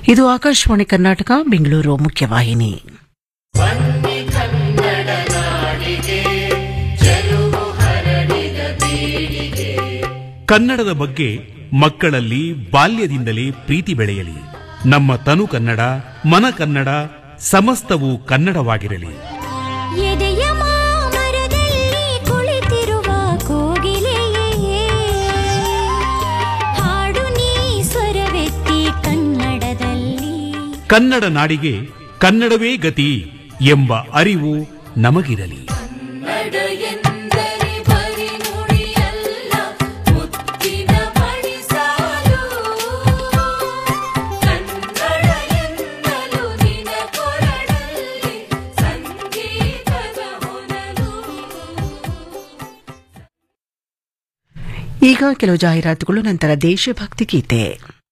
ಇದು ಆಕಾಶವಾಣಿ ಕರ್ನಾಟಕ ಬೆಂಗಳೂರು ಮುಖ್ಯವಾಹಿನಿ ಕನ್ನಡದ ಬಗ್ಗೆ ಮಕ್ಕಳಲ್ಲಿ ಬಾಲ್ಯದಿಂದಲೇ ಪ್ರೀತಿ ಬೆಳೆಯಲಿ ನಮ್ಮ ತನು ಕನ್ನಡ ಮನ ಕನ್ನಡ ಸಮಸ್ತವೂ ಕನ್ನಡವಾಗಿರಲಿ ಎದೆಯ ಮಾಮರದಲ್ಲಿ ಕುಳಿತಿರುವ ಕೋಗಿಲೆಯೇ ಹಾಡು ನೀ ಸ್ವರವೆತ್ತಿ ಕನ್ನಡದಲ್ಲಿ ಕನ್ನಡ ನಾಡಿಗೆ ಕನ್ನಡವೇ ಗತಿ ಎಂಬ ಅರಿವು ನಮಗಿರಲಿ ಎಂದರೆ ಬರಿ ನುಡಿಯಲ್ಲ ಮುತ್ತಿನ ಮಡಿಸಾಲು ಕನ್ನಡ ಎನ್ನಲು ನಿನ ಕೊರಡಲ್ಲಿ ಸಂಗೀತದ ಹೊನಲು ಈಗ ಕೆಲವು ಜಾಹೀರಾತುಗಳು ನಂತರ ದೇಶಭಕ್ತಿ ಗೀತೆ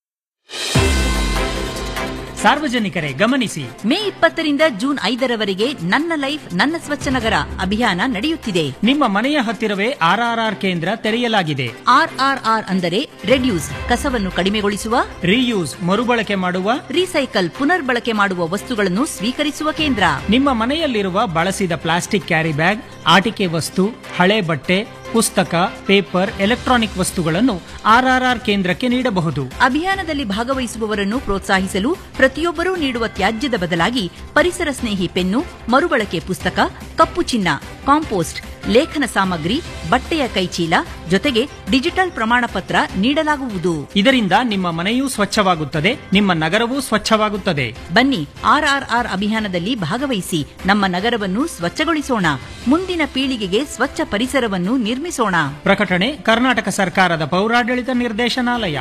ಸಾರ್ವಜನಿಕರೇ ಗಮನಿಸಿ ಮೇ ಇಪ್ಪತ್ತರಿಂದ ಜೂನ್ ಐದರವರೆಗೆ ನನ್ನ ಲೈಫ್ ನನ್ನ ಸ್ವಚ್ಛ ನಗರ ಅಭಿಯಾನ ನಡೆಯುತ್ತಿದೆ ನಿಮ್ಮ ಮನೆಯ ಹತ್ತಿರವೇ ಆರ್ಆರ್ಆರ್ ಕೇಂದ್ರ ತೆರೆಯಲಾಗಿದೆ ಆರ್ಆರ್ಆರ್ ಅಂದರೆ ರೆಡ್ಯೂಸ್ ಕಸವನ್ನು ಕಡಿಮೆಗೊಳಿಸುವ ರೀಯೂಸ್ ಮರುಬಳಕೆ ಮಾಡುವ ರೀಸೈಕಲ್ ಪುನರ್ಬಳಕೆ ಮಾಡುವ ವಸ್ತುಗಳನ್ನು ಸ್ವೀಕರಿಸುವ ಕೇಂದ್ರ ನಿಮ್ಮ ಮನೆಯಲ್ಲಿರುವ ಬಳಸಿದ ಪ್ಲಾಸ್ಟಿಕ್ ಕ್ಯಾರಿ ಬ್ಯಾಗ್ ಆಟಿಕೆ ವಸ್ತು ಹಳೆ ಬಟ್ಟೆ ಪುಸ್ತಕ ಪೇಪರ್ ಎಲೆಕ್ಟ್ರಾನಿಕ್ ವಸ್ತುಗಳನ್ನು ಆರ್ಆರ್ಆರ್ ಕೇಂದ್ರಕ್ಕೆ ನೀಡಬಹುದು ಅಭಿಯಾನದಲ್ಲಿ ಭಾಗವಹಿಸುವವರನ್ನು ಪ್ರೋತ್ಸಾಹಿಸಲು ಪ್ರತಿಯೊಬ್ಬರೂ ನೀಡುವ ತ್ಯಾಜ್ಯದ ಬದಲಾಗಿ ಪರಿಸರ ಸ್ನೇಹಿ ಪೆನ್ನು ಮರುಬಳಕೆ ಪುಸ್ತಕ ಕಪ್ಪು ಚಿನ್ನ ಕಾಂಪೋಸ್ಟ್ ಲೇಖನ ಸಾಮಗ್ರಿ ಬಟ್ಟೆಯ ಕೈಚೀಲ ಜೊತೆಗೆ ಡಿಜಿಟಲ್ ಪ್ರಮಾಣ ಪತ್ರ ನೀಡಲಾಗುವುದು ಇದರಿಂದ ನಿಮ್ಮ ಮನೆಯೂ ಸ್ವಚ್ಛವಾಗುತ್ತದೆ ನಿಮ್ಮ ನಗರವೂ ಸ್ವಚ್ಛವಾಗುತ್ತದೆ ಬನ್ನಿ ಆರ್ಆರ್ಆರ್ ಅಭಿಯಾನದಲ್ಲಿ ಭಾಗವಹಿಸಿ ನಮ್ಮ ನಗರವನ್ನು ಸ್ವಚ್ಛಗೊಳಿಸೋಣ ಮುಂದಿನ ಪೀಳಿಗೆಗೆ ಸ್ವಚ್ಛ ಪರಿಸರವನ್ನು ನಿರ್ಮಿಸೋಣ ಪ್ರಕಟಣೆ ಕರ್ನಾಟಕ ಸರ್ಕಾರದ ಪೌರಾಡಳಿತ ನಿರ್ದೇಶನಾಲಯ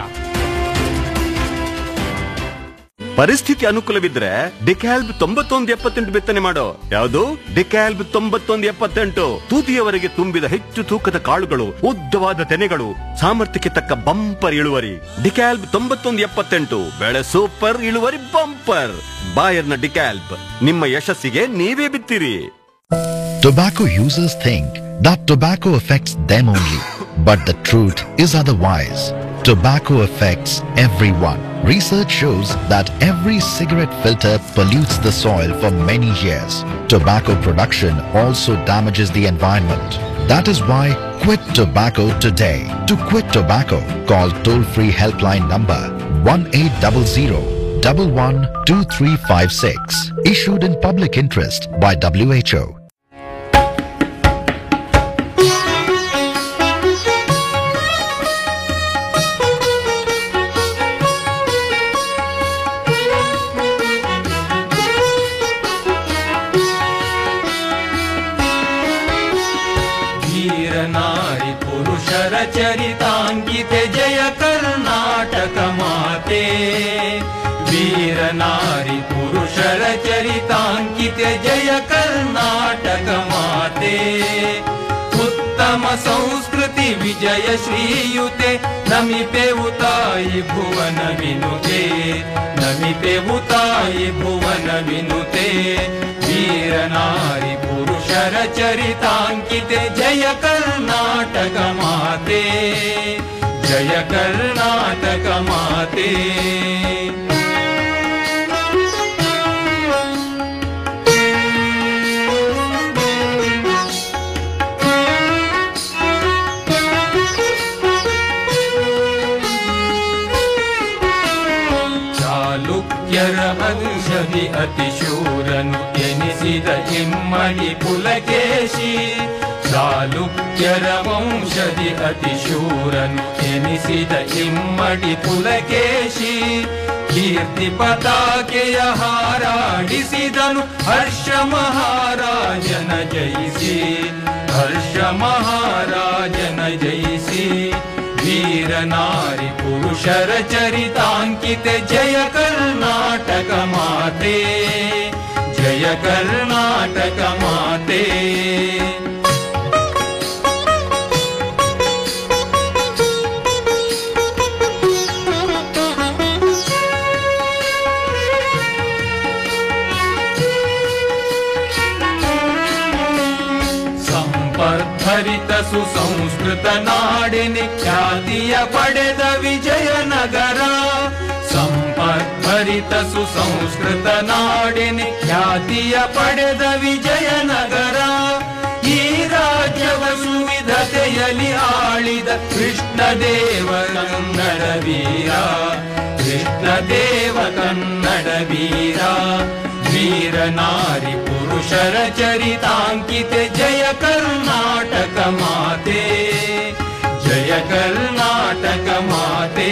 ಪರಿಸ್ಥಿತಿ ಅನುಕೂಲವಿದ್ರೆ ಡಿಕ್ಯಾಲ್ಬ್ ತೊಂಬತ್ತೊಂದು ಎಪ್ಪತ್ತೆಂಟು ಬಿತ್ತನೆ ಮಾಡೋ ಯಾವುದು ಡಿಕ್ಯಾಲ್ಬ್ ತೊಂಬತ್ತೊಂದು ಎಪ್ಪತ್ತೆಂಟು ತೂತಿಯವರೆಗೆ ತುಂಬಿದ ಹೆಚ್ಚು ತೂಕದ ಕಾಳುಗಳು ಉದ್ದವಾದ ತೆನೆಗಳು ಸಾಮರ್ಥ್ಯಕ್ಕೆ ತಕ್ಕ ಬಂಪರ್ ಇಳುವರಿ ಡಿಕ್ಯಾಲ್ಬ್ ತೊಂಬತ್ತೊಂದು ಎಪ್ಪತ್ತೆಂಟು ಬೆಳೆ ಸೂಪರ್ ಇಳುವರಿ ಬಂಪರ್ ಬಾಯರ್ನ ಡಿಕ್ಯಾಲ್ಬ್ ನಿಮ್ಮ ಯಶಸ್ಸಿಗೆ ನೀವೇ ಬಿತ್ತಿರಿ Tobacco users think that tobacco affects them only, but the truth is otherwise. Tobacco affects everyone. Research shows that every cigarette filter pollutes the soil for many years. Tobacco production also damages the environment. That is why quit tobacco today. To quit tobacco, call toll-free helpline number 1800 112356. Issued in public interest by WHO. वीरनारि पुरुषर चरिताङ्किते जय कर्नाटक माते वीरनारि पुरुषर चरिताङ्किते जय कर्नाटक माते उत्तम संस्कृति विजय श्रीयुते नमिते उतायि भुवन विनुते नमिते उतायि भुवन विनुते वीरनारि पुरुषर चरिताङ्किते जय कर्नाटक माते जय कर्नाटक माते ಚಾಲುಕ್ಯರ ವಂಶದಿ ಅತಿಶೂರನು ಎನಿಸಿದ ಇಮ್ಮಡಿ ಪುಲಕೇಶಿ ಚಾಲುಕ್ಯರ ವಂಶದಿ ಅತಿಶೂರನು ಎನಿಸಿದ ಇಮ್ಮಡಿ ಪುಲಕೇಶಿ ಕೀರ್ತಿ ಪತಾಕೆಯ ಹಾರಾಡಿಸಿದನು ಹರ್ಷ ಮಹಾರಾಜನ ಜಯಿಸಿ ಹರ್ಷ ಮಹಾರಾಜನ ಜಯಿಸಿ वीरनारि पुरुषर चरिताङ्किते जय कर्नाटक माते जय कर्नाटक माते ಸಂಪರ್ಧರಿತ ಸುಸಂಸ್ಕೃತ ನಾಡಿನಿ ಖ್ಯಾತಿಯ ಪಡೆದ ವಿಜಯನಗರ ಸಂಪರ್ಧರಿತ ಭರಿತ ಸುಸಂಸ್ಕೃತ ನಾಡಿನಿ ಖ್ಯಾತಿಯ ಪಡೆದ ವಿಜಯನಗರ ಈ ರಾಜ್ಯವ ಸುವಿಧತೆಯಲ್ಲಿ ಆಳಿದ ಕೃಷ್ಣದೇವ ಕನ್ನಡ ವೀರ ಕೃಷ್ಣದೇವ ಕನ್ನಡ ವೀರ ವೀರ ನಾರಿ ಪುರುಷರ ಚರಿತಾಂಕಿತೆ ಜಯ ಕರ್ನಾಟಕ ಮಾತೆ ಜಯ ಕರ್ನಾಟಕ ಮಾತೆ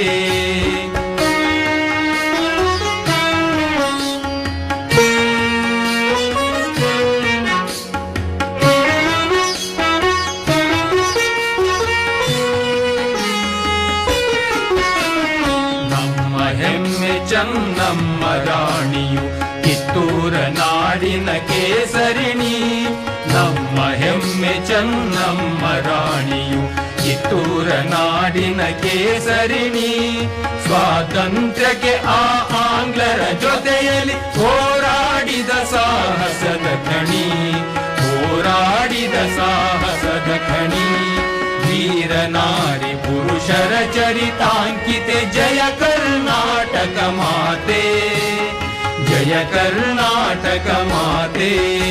ನಮ್ಮ ಹೆಮ್ಮೆ ಚನ್ನಮ್ಮ ರಾಣಿಯು ಕಿತ್ತೂರ ನಾಡಿನ ಕೇಸರಿಣಿ ನಮ್ಮ ಹೆಮ್ಮೆ ಚನ್ನಮ್ಮ ರಾಣಿಯು ಕಿತ್ತೂರ ನಾಡಿನ ಕೇಸರಿಣಿ ಸ್ವಾತಂತ್ರ್ಯಕ್ಕೆ ಆ ಆಂಗ್ಲರ ಜೊತೆಯಲ್ಲಿ ಹೋರಾಡಿದ ಸಾಹಸದ ಖಣಿ ಹೋರಾಡಿದ ಸಾಹಸದ ಖಣಿ ವೀರ ನಾರಿ ಪುರುಷರ ಚರಿತಾಂಕಿತೆ ಜಯ ಕರ್ನಾಟಕ ಮಾತೆ ಜಯ ಕರ್ನಾಟಕ ಮಾತೆ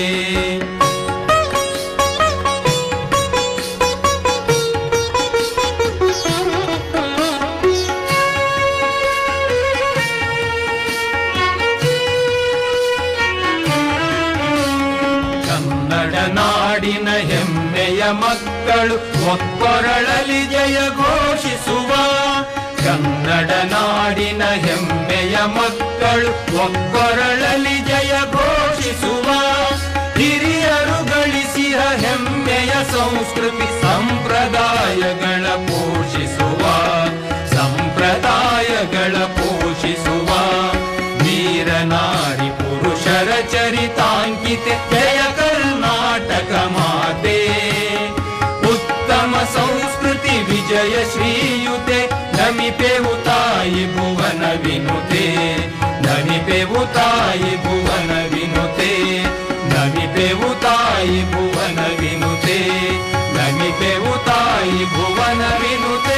ಕನ್ನಡ ನಾಡಿನ ಹೆಮ್ಮೆಯ ಮಕ್ಕಳು ಒಕ್ಕೊರಳಲಿ ಜಯ ಘೋಷಿಸುವ ಕನ್ನಡ ನಾಡಿನ ಹೆಮ್ಮೆಯ ಮಕ್ಕಳು ಒಕ್ಕೊರಳಲಿ ಜಯ ಘೋಷಿಸುವ ಹಿರಿಯರು ಗಳಿಸಿದ ಹೆಮ್ಮೆಯ ಸಂಸ್ಕೃತಿ ಸಂಪ್ರದಾಯಗಳ ಪೋಷಿಸುವ ಸಂಪ್ರದಾಯಗಳ ಪೋಷಿಸುವ ವೀರ ನಾರಿ ಪುರುಷರ ಚರಿತಾಂಕಿತೆ ಜಯ ಕರ್ನಾಟಕ ಮಾತೆ ಉತ್ತಮ ಸಂಸ್ಕೃತಿ ವಿಜಯ ಶ್ರೀಯುತೆ ನಮಿಪೆವು ತಾಯಿ ಭುವನ ವಿನುತೆ ನಮಿಪೆವು ತಾಯಿ ಭುವನ ವಿನುತೆ ನಮಿಪೆವು ತಾಯಿ ಭುವನ ವಿನುತೆ ನಮಿಪೆವು ತಾಯಿ ಭುವನ ವಿನುತೆ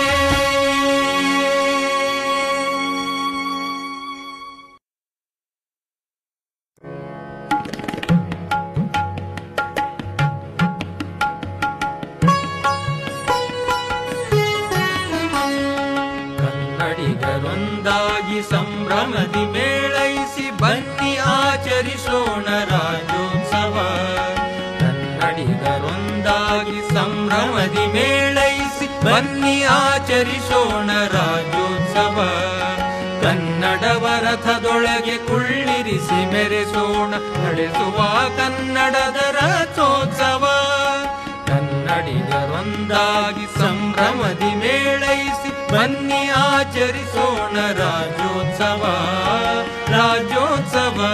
ಕನ್ನಡಿಗರೊಂದಾಗಿ ಸಂಭ್ರಮದಿ ಮೇಳೈಸಿ ಬನ್ನಿ ಆಚರಿಸೋಣ ರಾಜ್ಯೋತ್ಸವ ಕನ್ನಡಿಗರೊಂದಾಗಿ ಸಂಭ್ರಮದಿ ಮೇಳೈಸಿ ಬನ್ನಿ ಆಚರಿಸೋಣ ರಾಜ್ಯೋತ್ಸವ ಕನ್ನಡವ ರಥದೊಳಗೆ ಕುಳ್ಳಿರಿಸಿ ಮೆರೆಸೋಣ ನಡೆಸುವ ಕನ್ನಡದ ರಥೋತ್ಸವ ಕನ್ನಡಿಗರೊಂದಾಗಿ ಸಂಭ್ರಮದಿ ಮೇಳೈಸಿ ಬನ್ನಿ ಆಚರಿಸೋಣ ರಾಜ್ಯೋತ್ಸವ ರಾಜ್ಯೋತ್ಸವ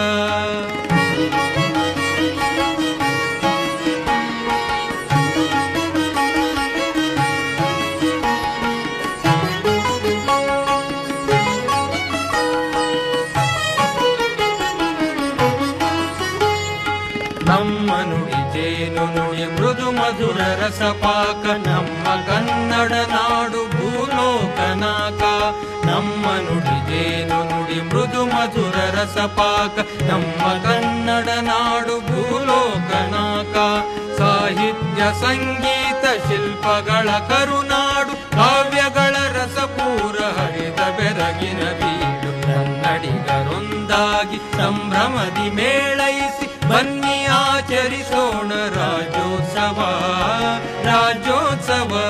ನಮ್ಮ ನುಡಿ ಜೇನು ನುಡಿ ಮೃದು ಮಧುರ ರಸಪಾಕ ನಮ್ಮ ಕನ್ನಡ ನಾಡು ಭೂಲೋಕನಾಕ ನಮ್ಮ ನುಡಿ ಜೇನು ನುಡಿ ಮೃದು ಮಧುರ ರಸಪಾಕ ನಮ್ಮ ಕನ್ನಡ ನಾಡು ಭೂಲೋಕನಾಕ ಸಾಹಿತ್ಯ ಸಂಗೀತ ಶಿಲ್ಪಗಳ ಕರುನಾಡು ಕಾವ್ಯಗಳ ರಸಪೂರ ಹರಿದ ಬೆರಗಿನ ಬೀಡು ಕನ್ನಡಿಗರೊಂದಾಗಿ ಸಂಭ್ರಮದಿ ಮೇಳೈಸಿ ಬನ್ನಿ ಆಚರಿಸೋಣ ರಾಜ್ಯೋತ್ಸವ ರಾಜ್ಯೋತ್ಸವ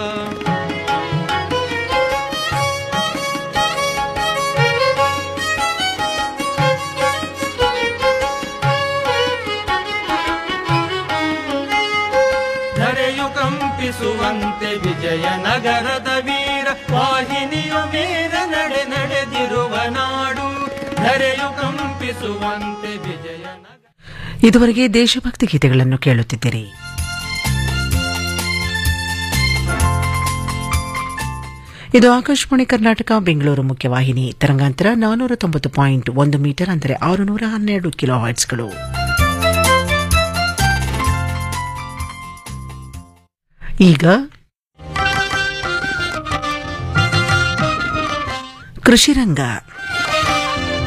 ಧರೆಯು ಕಂಪಿಸುವಂತೆ ವಿಜಯನಗರದ ವೀರ ವಾಹಿನಿಯು ವೀರ ನಡೆ ನಡೆದಿರುವ ನಾಡು ಧರೆಯು ಕಂಪಿಸುವಂತೆ ವಿಜಯನಗರ ಇದುವರೆಗೆ ದೇಶಭಕ್ತಿ ಗೀತೆಗಳನ್ನು ಕೇಳುತ್ತಿದ್ದೀರಿ ಇದು ಆಕಾಶವಾಣಿ ಕರ್ನಾಟಕ ಬೆಂಗಳೂರು ಮುಖ್ಯವಾಹಿನಿ ತರಂಗಾಂತರ ನಾನೂರ ತೊಂಬತ್ತು ಪಾಯಿಂಟ್ ಒಂದು ಮೀಟರ್ ಅಂದರೆ ಆರುನೂರ ಹನ್ನೆರಡು ಕಿಲೋ ಹರ್ಟ್ಸ್ಗಳು ಈಗ ಕೃಷಿ ರಂಗ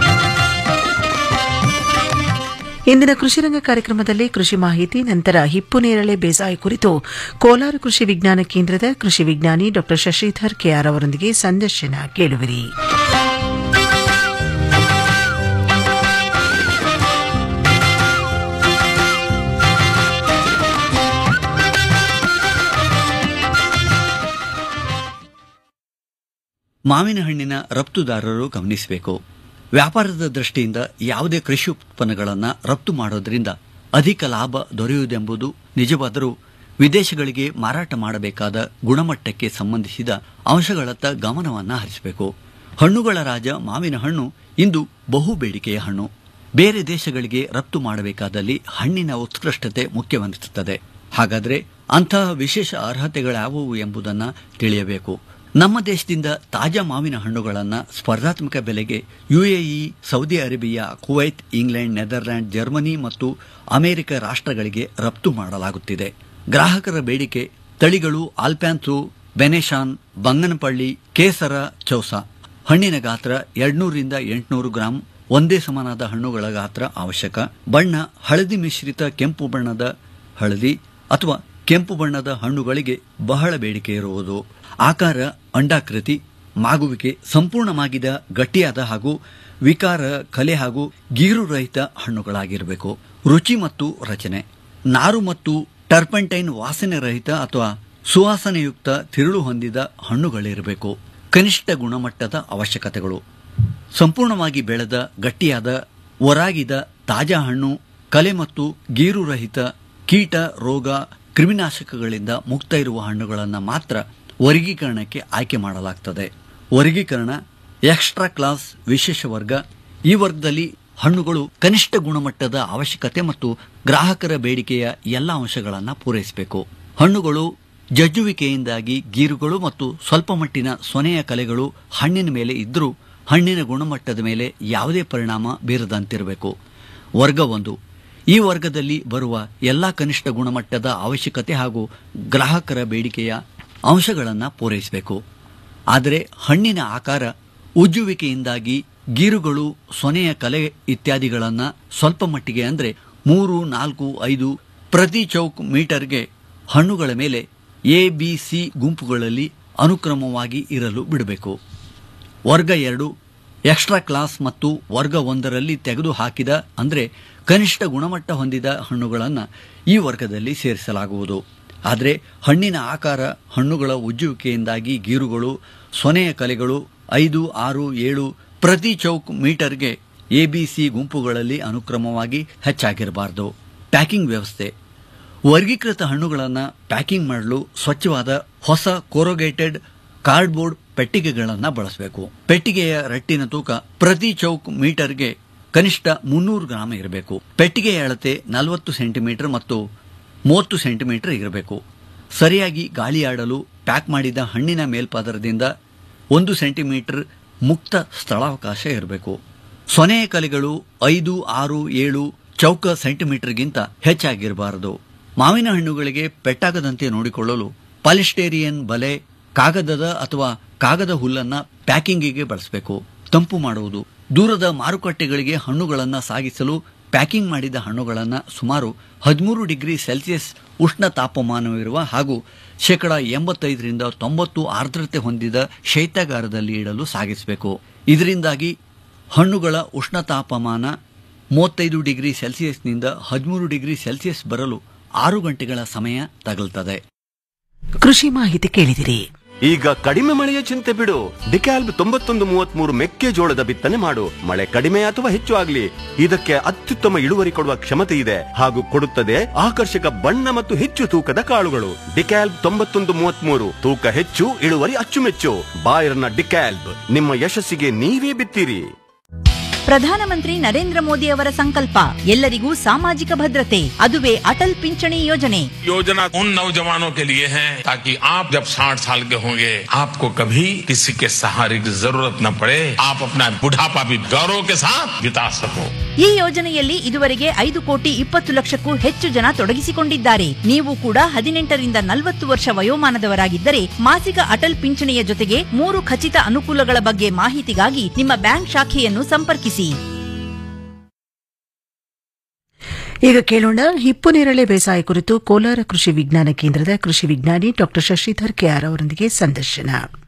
ಇಂದಿನ ಕೃಷಿರಂಗ ಕಾರ್ಯಕ್ರಮದಲ್ಲಿ ಕೃಷಿ ಮಾಹಿತಿ ನಂತರ ಹಿಪ್ಪು ನೇರಳೆ ಬೇಸಾಯ ಕುರಿತು ಕೋಲಾರ ಕೃಷಿ ವಿಜ್ಞಾನ ಕೇಂದ್ರದ ಕೃಷಿ ವಿಜ್ಞಾನಿ ಡಾ ಶಶಿಧರ್ ಕೆಆರ್ ಅವರೊಂದಿಗೆ ಸಂದರ್ಶನ ಕೇಳುವಿರಿ ಮಾವಿನ ಹಣ್ಣಿನ ರಫ್ತುದಾರರು ಗಮನಿಸಬೇಕು ವ್ಯಾಪಾರದ ದೃಷ್ಟಿಯಿಂದ ಯಾವುದೇ ಕೃಷಿ ಉತ್ಪನ್ನಗಳನ್ನು ರಫ್ತು ಮಾಡೋದ್ರಿಂದ ಅಧಿಕ ಲಾಭ ದೊರೆಯುವುದೆಂಬುದು ನಿಜವಾದರೂ ವಿದೇಶಗಳಿಗೆ ಮಾರಾಟ ಮಾಡಬೇಕಾದ ಗುಣಮಟ್ಟಕ್ಕೆ ಸಂಬಂಧಿಸಿದ ಅಂಶಗಳತ್ತ ಗಮನವನ್ನು ಹರಿಸಬೇಕು ಹಣ್ಣುಗಳ ರಾಜ ಮಾವಿನ ಹಣ್ಣು ಇಂದು ಬಹು ಬೇಡಿಕೆಯ ಹಣ್ಣು ಬೇರೆ ದೇಶಗಳಿಗೆ ರಫ್ತು ಮಾಡಬೇಕಾದಲ್ಲಿ ಹಣ್ಣಿನ ಉತ್ಕೃಷ್ಟತೆ ಮುಖ್ಯವೆನಿಸುತ್ತದೆ ಹಾಗಾದರೆ ಅಂತಹ ವಿಶೇಷ ಅರ್ಹತೆಗಳ್ಯಾವುವು ಎಂಬುದನ್ನು ತಿಳಿಯಬೇಕು ನಮ್ಮ ದೇಶದಿಂದ ತಾಜಾ ಮಾವಿನ ಹಣ್ಣುಗಳನ್ನು ಸ್ಪರ್ಧಾತ್ಮಕ ಬೆಲೆಗೆ UAE Saudi Arabia Kuwait England Netherland Germany ಮತ್ತು ಅಮೆರಿಕ ರಾಷ್ಟ್ರಗಳಿಗೆ ರಫ್ತು ಮಾಡಲಾಗುತ್ತಿದೆ ಗ್ರಾಹಕರ ಬೇಡಿಕೆ ತಳಿಗಳು ಆಲ್ಪ್ಯಾನ್ಸು ಬೆನೆಶಾನ್ ಬಂಗನಪಳ್ಳಿ ಕೇಸರ ಚೌಸ ಹಣ್ಣಿನ ಗಾತ್ರ ಎರಡ್ನೂರಿಂದ ಎಂಟುನೂರು ಗ್ರಾಂ ಒಂದೇ ಸಮನಾದ ಹಣ್ಣುಗಳ ಗಾತ್ರ ಅವಶ್ಯಕ ಬಣ್ಣ ಹಳದಿ ಮಿಶ್ರಿತ ಕೆಂಪು ಬಣ್ಣದ ಹಳದಿ ಅಥವಾ ಕೆಂಪು ಬಣ್ಣದ ಹಣ್ಣುಗಳಿಗೆ ಬಹಳ ಬೇಡಿಕೆ ಇರುವುದು ಆಕಾರ ಅಂಡಾಕೃತಿ ಮಾಗುವಿಕೆ ಸಂಪೂರ್ಣವಾಗಿದ ಗಟ್ಟಿಯಾದ ಹಾಗೂ ವಿಕಾರ ಕಲೆ ಹಾಗೂ ಗೀರು ರಹಿತ ಹಣ್ಣುಗಳಾಗಿರಬೇಕು ರುಚಿ ಮತ್ತು ರಚನೆ ನಾರು ಮತ್ತು ಟರ್ಪಂಟೈನ್ ವಾಸನೆ ರಹಿತ ಅಥವಾ ಸುವಾಸನೆಯುಕ್ತ ತಿರುಳು ಹೊಂದಿದ ಹಣ್ಣುಗಳಿರಬೇಕು ಕನಿಷ್ಠ ಗುಣಮಟ್ಟದ ಅವಶ್ಯಕತೆಗಳು ಸಂಪೂರ್ಣವಾಗಿ ಬೆಳೆದ ಗಟ್ಟಿಯಾದ ಒರಾಗಿದ ತಾಜಾ ಹಣ್ಣು ಕಲೆ ಮತ್ತು ಗೀರು ರಹಿತ ಕೀಟ ರೋಗ ಕ್ರಿಮಿನಾಶಕಗಳಿಂದ ಮುಕ್ತ ಇರುವ ಹಣ್ಣುಗಳನ್ನು ಮಾತ್ರ ವರ್ಗೀಕರಣಕ್ಕೆ ಆಯ್ಕೆ ಮಾಡಲಾಗ್ತದೆ ವರ್ಗೀಕರಣ ಎಕ್ಸ್ಟ್ರಾ ಕ್ಲಾಸ್ ವಿಶೇಷ ವರ್ಗ ಈ ವರ್ಗದಲ್ಲಿ ಹಣ್ಣುಗಳು ಕನಿಷ್ಠ ಗುಣಮಟ್ಟದ ಅವಶ್ಯಕತೆ ಮತ್ತು ಗ್ರಾಹಕರ ಬೇಡಿಕೆಯ ಎಲ್ಲ ಅಂಶಗಳನ್ನು ಪೂರೈಸಬೇಕು ಹಣ್ಣುಗಳು ಜಜ್ಜುವಿಕೆಯಿಂದಾಗಿ ಗೀರುಗಳು ಮತ್ತು ಸ್ವಲ್ಪ ಮಟ್ಟಿನ ಸೊನೆಯ ಕಲೆಗಳು ಹಣ್ಣಿನ ಮೇಲೆ ಇದ್ದರೂ ಹಣ್ಣಿನ ಗುಣಮಟ್ಟದ ಮೇಲೆ ಯಾವುದೇ ಪರಿಣಾಮ ಬೀರದಂತಿರಬೇಕು ವರ್ಗ ಒಂದು ಈ ವರ್ಗದಲ್ಲಿ ಬರುವ ಎಲ್ಲ ಕನಿಷ್ಠ ಗುಣಮಟ್ಟದ ಅವಶ್ಯಕತೆ ಹಾಗೂ ಗ್ರಾಹಕರ ಬೇಡಿಕೆಯ ಅಂಶಗಳನ್ನು ಪೂರೈಸಬೇಕು ಆದರೆ ಹಣ್ಣಿನ ಆಕಾರ ಉಜ್ಜುವಿಕೆಯಿಂದಾಗಿ ಗೀರುಗಳು ಸೊನೆಯ ಕಲೆ ಇತ್ಯಾದಿಗಳನ್ನು ಸ್ವಲ್ಪ ಮಟ್ಟಿಗೆ ಅಂದರೆ ಮೂರು ನಾಲ್ಕು ಐದು ಪ್ರತಿ ಚೌಕ್ ಮೀಟರ್ಗೆ ಹಣ್ಣುಗಳ ಮೇಲೆ ಎ ಬಿ ಸಿ ಗುಂಪುಗಳಲ್ಲಿ ಅನುಕ್ರಮವಾಗಿ ಇರಲು ಬಿಡಬೇಕು ವರ್ಗ ಎರಡು ಎಕ್ಸ್ಟ್ರಾ ಕ್ಲಾಸ್ ಮತ್ತು ವರ್ಗ ಒಂದರಲ್ಲಿ ತೆಗೆದು ಹಾಕಿದ ಅಂದರೆ ಕನಿಷ್ಠ ಗುಣಮಟ್ಟ ಹೊಂದಿದ ಹಣ್ಣುಗಳನ್ನು ಈ ವರ್ಗದಲ್ಲಿ ಸೇರಿಸಲಾಗುವುದು ಆದರೆ ಹಣ್ಣಿನ ಆಕಾರ ಹಣ್ಣುಗಳ ಉಜ್ಜುವಿಕೆಯಿಂದಾಗಿ ಗೀರುಗಳು ಸೊನೆಯ ಕಲೆಗಳು ಐದು ಆರು ಏಳು ಪ್ರತಿ ಚೌಕ್ ಮೀಟರ್ಗೆ ಎಬಿಸಿ ಗುಂಪುಗಳಲ್ಲಿ ಅನುಕ್ರಮವಾಗಿ ಹೆಚ್ಚಾಗಿರಬಾರದು ಪ್ಯಾಕಿಂಗ್ ವ್ಯವಸ್ಥೆ ವರ್ಗೀಕೃತ ಹಣ್ಣುಗಳನ್ನು ಪ್ಯಾಕಿಂಗ್ ಮಾಡಲು ಸ್ವಚ್ಛವಾದ ಹೊಸ ಕೋರೋಗೇಟೆಡ್ ಕಾರ್ಡ್ಬೋರ್ಡ್ ಪೆಟ್ಟಿಗೆಗಳನ್ನು ಬಳಸಬೇಕು ಪೆಟ್ಟಿಗೆಯ ರಟ್ಟಿನ ತೂಕ ಪ್ರತಿ ಚೌಕ್ ಮೀಟರ್ಗೆ ಕನಿಷ್ಠ ಮುನ್ನೂರು ಗ್ರಾಂ ಇರಬೇಕು ಪೆಟ್ಟಿಗೆಯ ಅಳತೆ ನಲವತ್ತು ಸೆಂಟಿಮೀಟರ್ ಮತ್ತು ಮೂವತ್ತು ಸೆಂಟಿಮೀಟರ್ ಇರಬೇಕು ಸರಿಯಾಗಿ ಗಾಳಿಯಾಡಲು ಪ್ಯಾಕ್ ಮಾಡಿದ ಹಣ್ಣಿನ ಮೇಲ್ಪದರದಿಂದ ಒಂದು ಸೆಂಟಿಮೀಟರ್ ಮುಕ್ತ ಸ್ಥಳಾವಕಾಶ ಇರಬೇಕು ಸೊನೆಯ ಕಲೆಗಳು ಐದು ಆರು ಏಳು ಚೌಕ ಸೆಂಟಿಮೀಟರ್ಗಿಂತ ಹೆಚ್ಚಾಗಿರಬಾರದು ಮಾವಿನ ಹಣ್ಣುಗಳಿಗೆ ಪೆಟ್ಟಾಗದಂತೆ ನೋಡಿಕೊಳ್ಳಲು ಪಾಲಿಸ್ಟೇರಿಯನ್ ಬಲೆ ಕಾಗದದ ಅಥವಾ ಕಾಗದ ಹುಲ್ಲನ್ನ ಪ್ಯಾಕಿಂಗಿಗೆ ಬಳಸಬೇಕು ತಂಪು ಮಾಡುವುದು ದೂರದ ಮಾರುಕಟ್ಟೆಗಳಿಗೆ ಹಣ್ಣುಗಳನ್ನು ಸಾಗಿಸಲು ಪ್ಯಾಕಿಂಗ್ ಮಾಡಿದ ಹಣ್ಣುಗಳನ್ನು ಸುಮಾರು ಹದಿಮೂರು ಡಿಗ್ರಿ ಸೆಲ್ಸಿಯಸ್ ಉಷ್ಣ ತಾಪಮಾನವಿರುವ ಹಾಗೂ ಶೇಕಡ ಎಂಬತ್ತೈದರಿಂದ ತೊಂಬತ್ತು ಆರ್ದ್ರತೆ ಹೊಂದಿದ ಶೈತ್ಯಾಗಾರದಲ್ಲಿ ಇಡಲು ಸಾಗಿಸಬೇಕು ಇದರಿಂದಾಗಿ ಹಣ್ಣುಗಳ ಉಷ್ಣ ತಾಪಮಾನ ಮೂವತ್ತೈದು ಡಿಗ್ರಿ ಸೆಲ್ಸಿಯಸ್ನಿಂದ ಹದಿಮೂರು ಡಿಗ್ರಿ ಸೆಲ್ಸಿಯಸ್ ಬರಲು ಆರು ಗಂಟೆಗಳ ಸಮಯ ತಗಲ್ತದೆ ಕೃಷಿ ಮಾಹಿತಿ ಕೇಳಿದಿರಿ ಈಗ ಕಡಿಮೆ ಮಳೆಯ ಚಿಂತೆ ಬಿಡು ಡಿಕ್ಯಾಲ್ಬ್ ತೊಂಬತ್ತೊಂದು ಮೂವತ್ಮೂರು ಮೆಕ್ಕೆಜೋಳದ ಬಿತ್ತನೆ ಮಾಡು ಮಳೆ ಕಡಿಮೆ ಅಥವಾ ಹೆಚ್ಚು ಆಗ್ಲಿ ಇದಕ್ಕೆ ಅತ್ಯುತ್ತಮ ಇಳುವರಿ ಕೊಡುವ ಕ್ಷಮತೆ ಇದೆ ಹಾಗೂ ಕೊಡುತ್ತದೆ ಆಕರ್ಷಕ ಬಣ್ಣ ಮತ್ತು ಹೆಚ್ಚು ತೂಕದ ಕಾಳುಗಳು ಡಿಕ್ಯಾಲ್ಬ್ ತೊಂಬತ್ತೊಂದು ಮೂವತ್ಮೂರು ತೂಕ ಹೆಚ್ಚು ಇಳುವರಿ ಅಚ್ಚುಮೆಚ್ಚು ಬಾಯರ್ನ ಡಿಕ್ಯಾಲ್ಬ್ ನಿಮ್ಮ ಯಶಸ್ಸಿಗೆ ನೀವೇ ಬಿತ್ತೀರಿ ಪ್ರಧಾನಮಂತ್ರಿ ನರೇಂದ್ರ ಮೋದಿ ಅವರ ಸಂಕಲ್ಪ ಎಲ್ಲರಿಗೂ ಸಾಮಾಜಿಕ ಭದ್ರತೆ ಅದುವೇ ಅಟಲ್ ಪಿಂಚಣಿ ಯೋಜನೆ योजना उन नौजवानों के लिए है ताकि आप जब 60 साल के होंगे आपको कभी किसी के सहारे की जरूरत न पड़े आप अपना बुढ़ापा भी गौरव के साथ बिता सको ಈ ಯೋಜನೆಯಲ್ಲಿ ಇದುವರೆಗೆ ಐದು ಕೋಟಿ ಇಪ್ಪತ್ತು ಲಕ್ಷಕ್ಕೂ ಹೆಚ್ಚು ಜನ ತೊಡಗಿಸಿಕೊಂಡಿದ್ದಾರೆ ನೀವು ಕೂಡ ಹದಿನೆಂಟರಿಂದ ನಲವತ್ತು ವರ್ಷ ವಯೋಮಾನದವರಾಗಿದ್ದರೆ ಮಾಸಿಕ ಅಟಲ್ ಪಿಂಚಣಿಯ ಜೊತೆಗೆ ಮೂರು ಖಚಿತ ಅನುಕೂಲಗಳ ಬಗ್ಗೆ ಮಾಹಿತಿಗಾಗಿ ನಿಮ್ಮ ಬ್ಯಾಂಕ್ ಶಾಖೆಯನ್ನು ಸಂಪರ್ಕಿಸಿ ಈಗ ಕೇಳೋಣ ಹಿಪ್ಪು ನೇರಳೆ ಬೇಸಾಯ ಕುರಿತು ಕೋಲಾರ ಕೃಷಿ ವಿಜ್ಞಾನ ಕೇಂದ್ರದ ಕೃಷಿ ವಿಜ್ಞಾನಿ ಡಾಕ್ಟರ್ ಶಶಿಧರ್ ಕೆಆರ್ ಅವರೊಂದಿಗೆ ಸಂದರ್ಶನ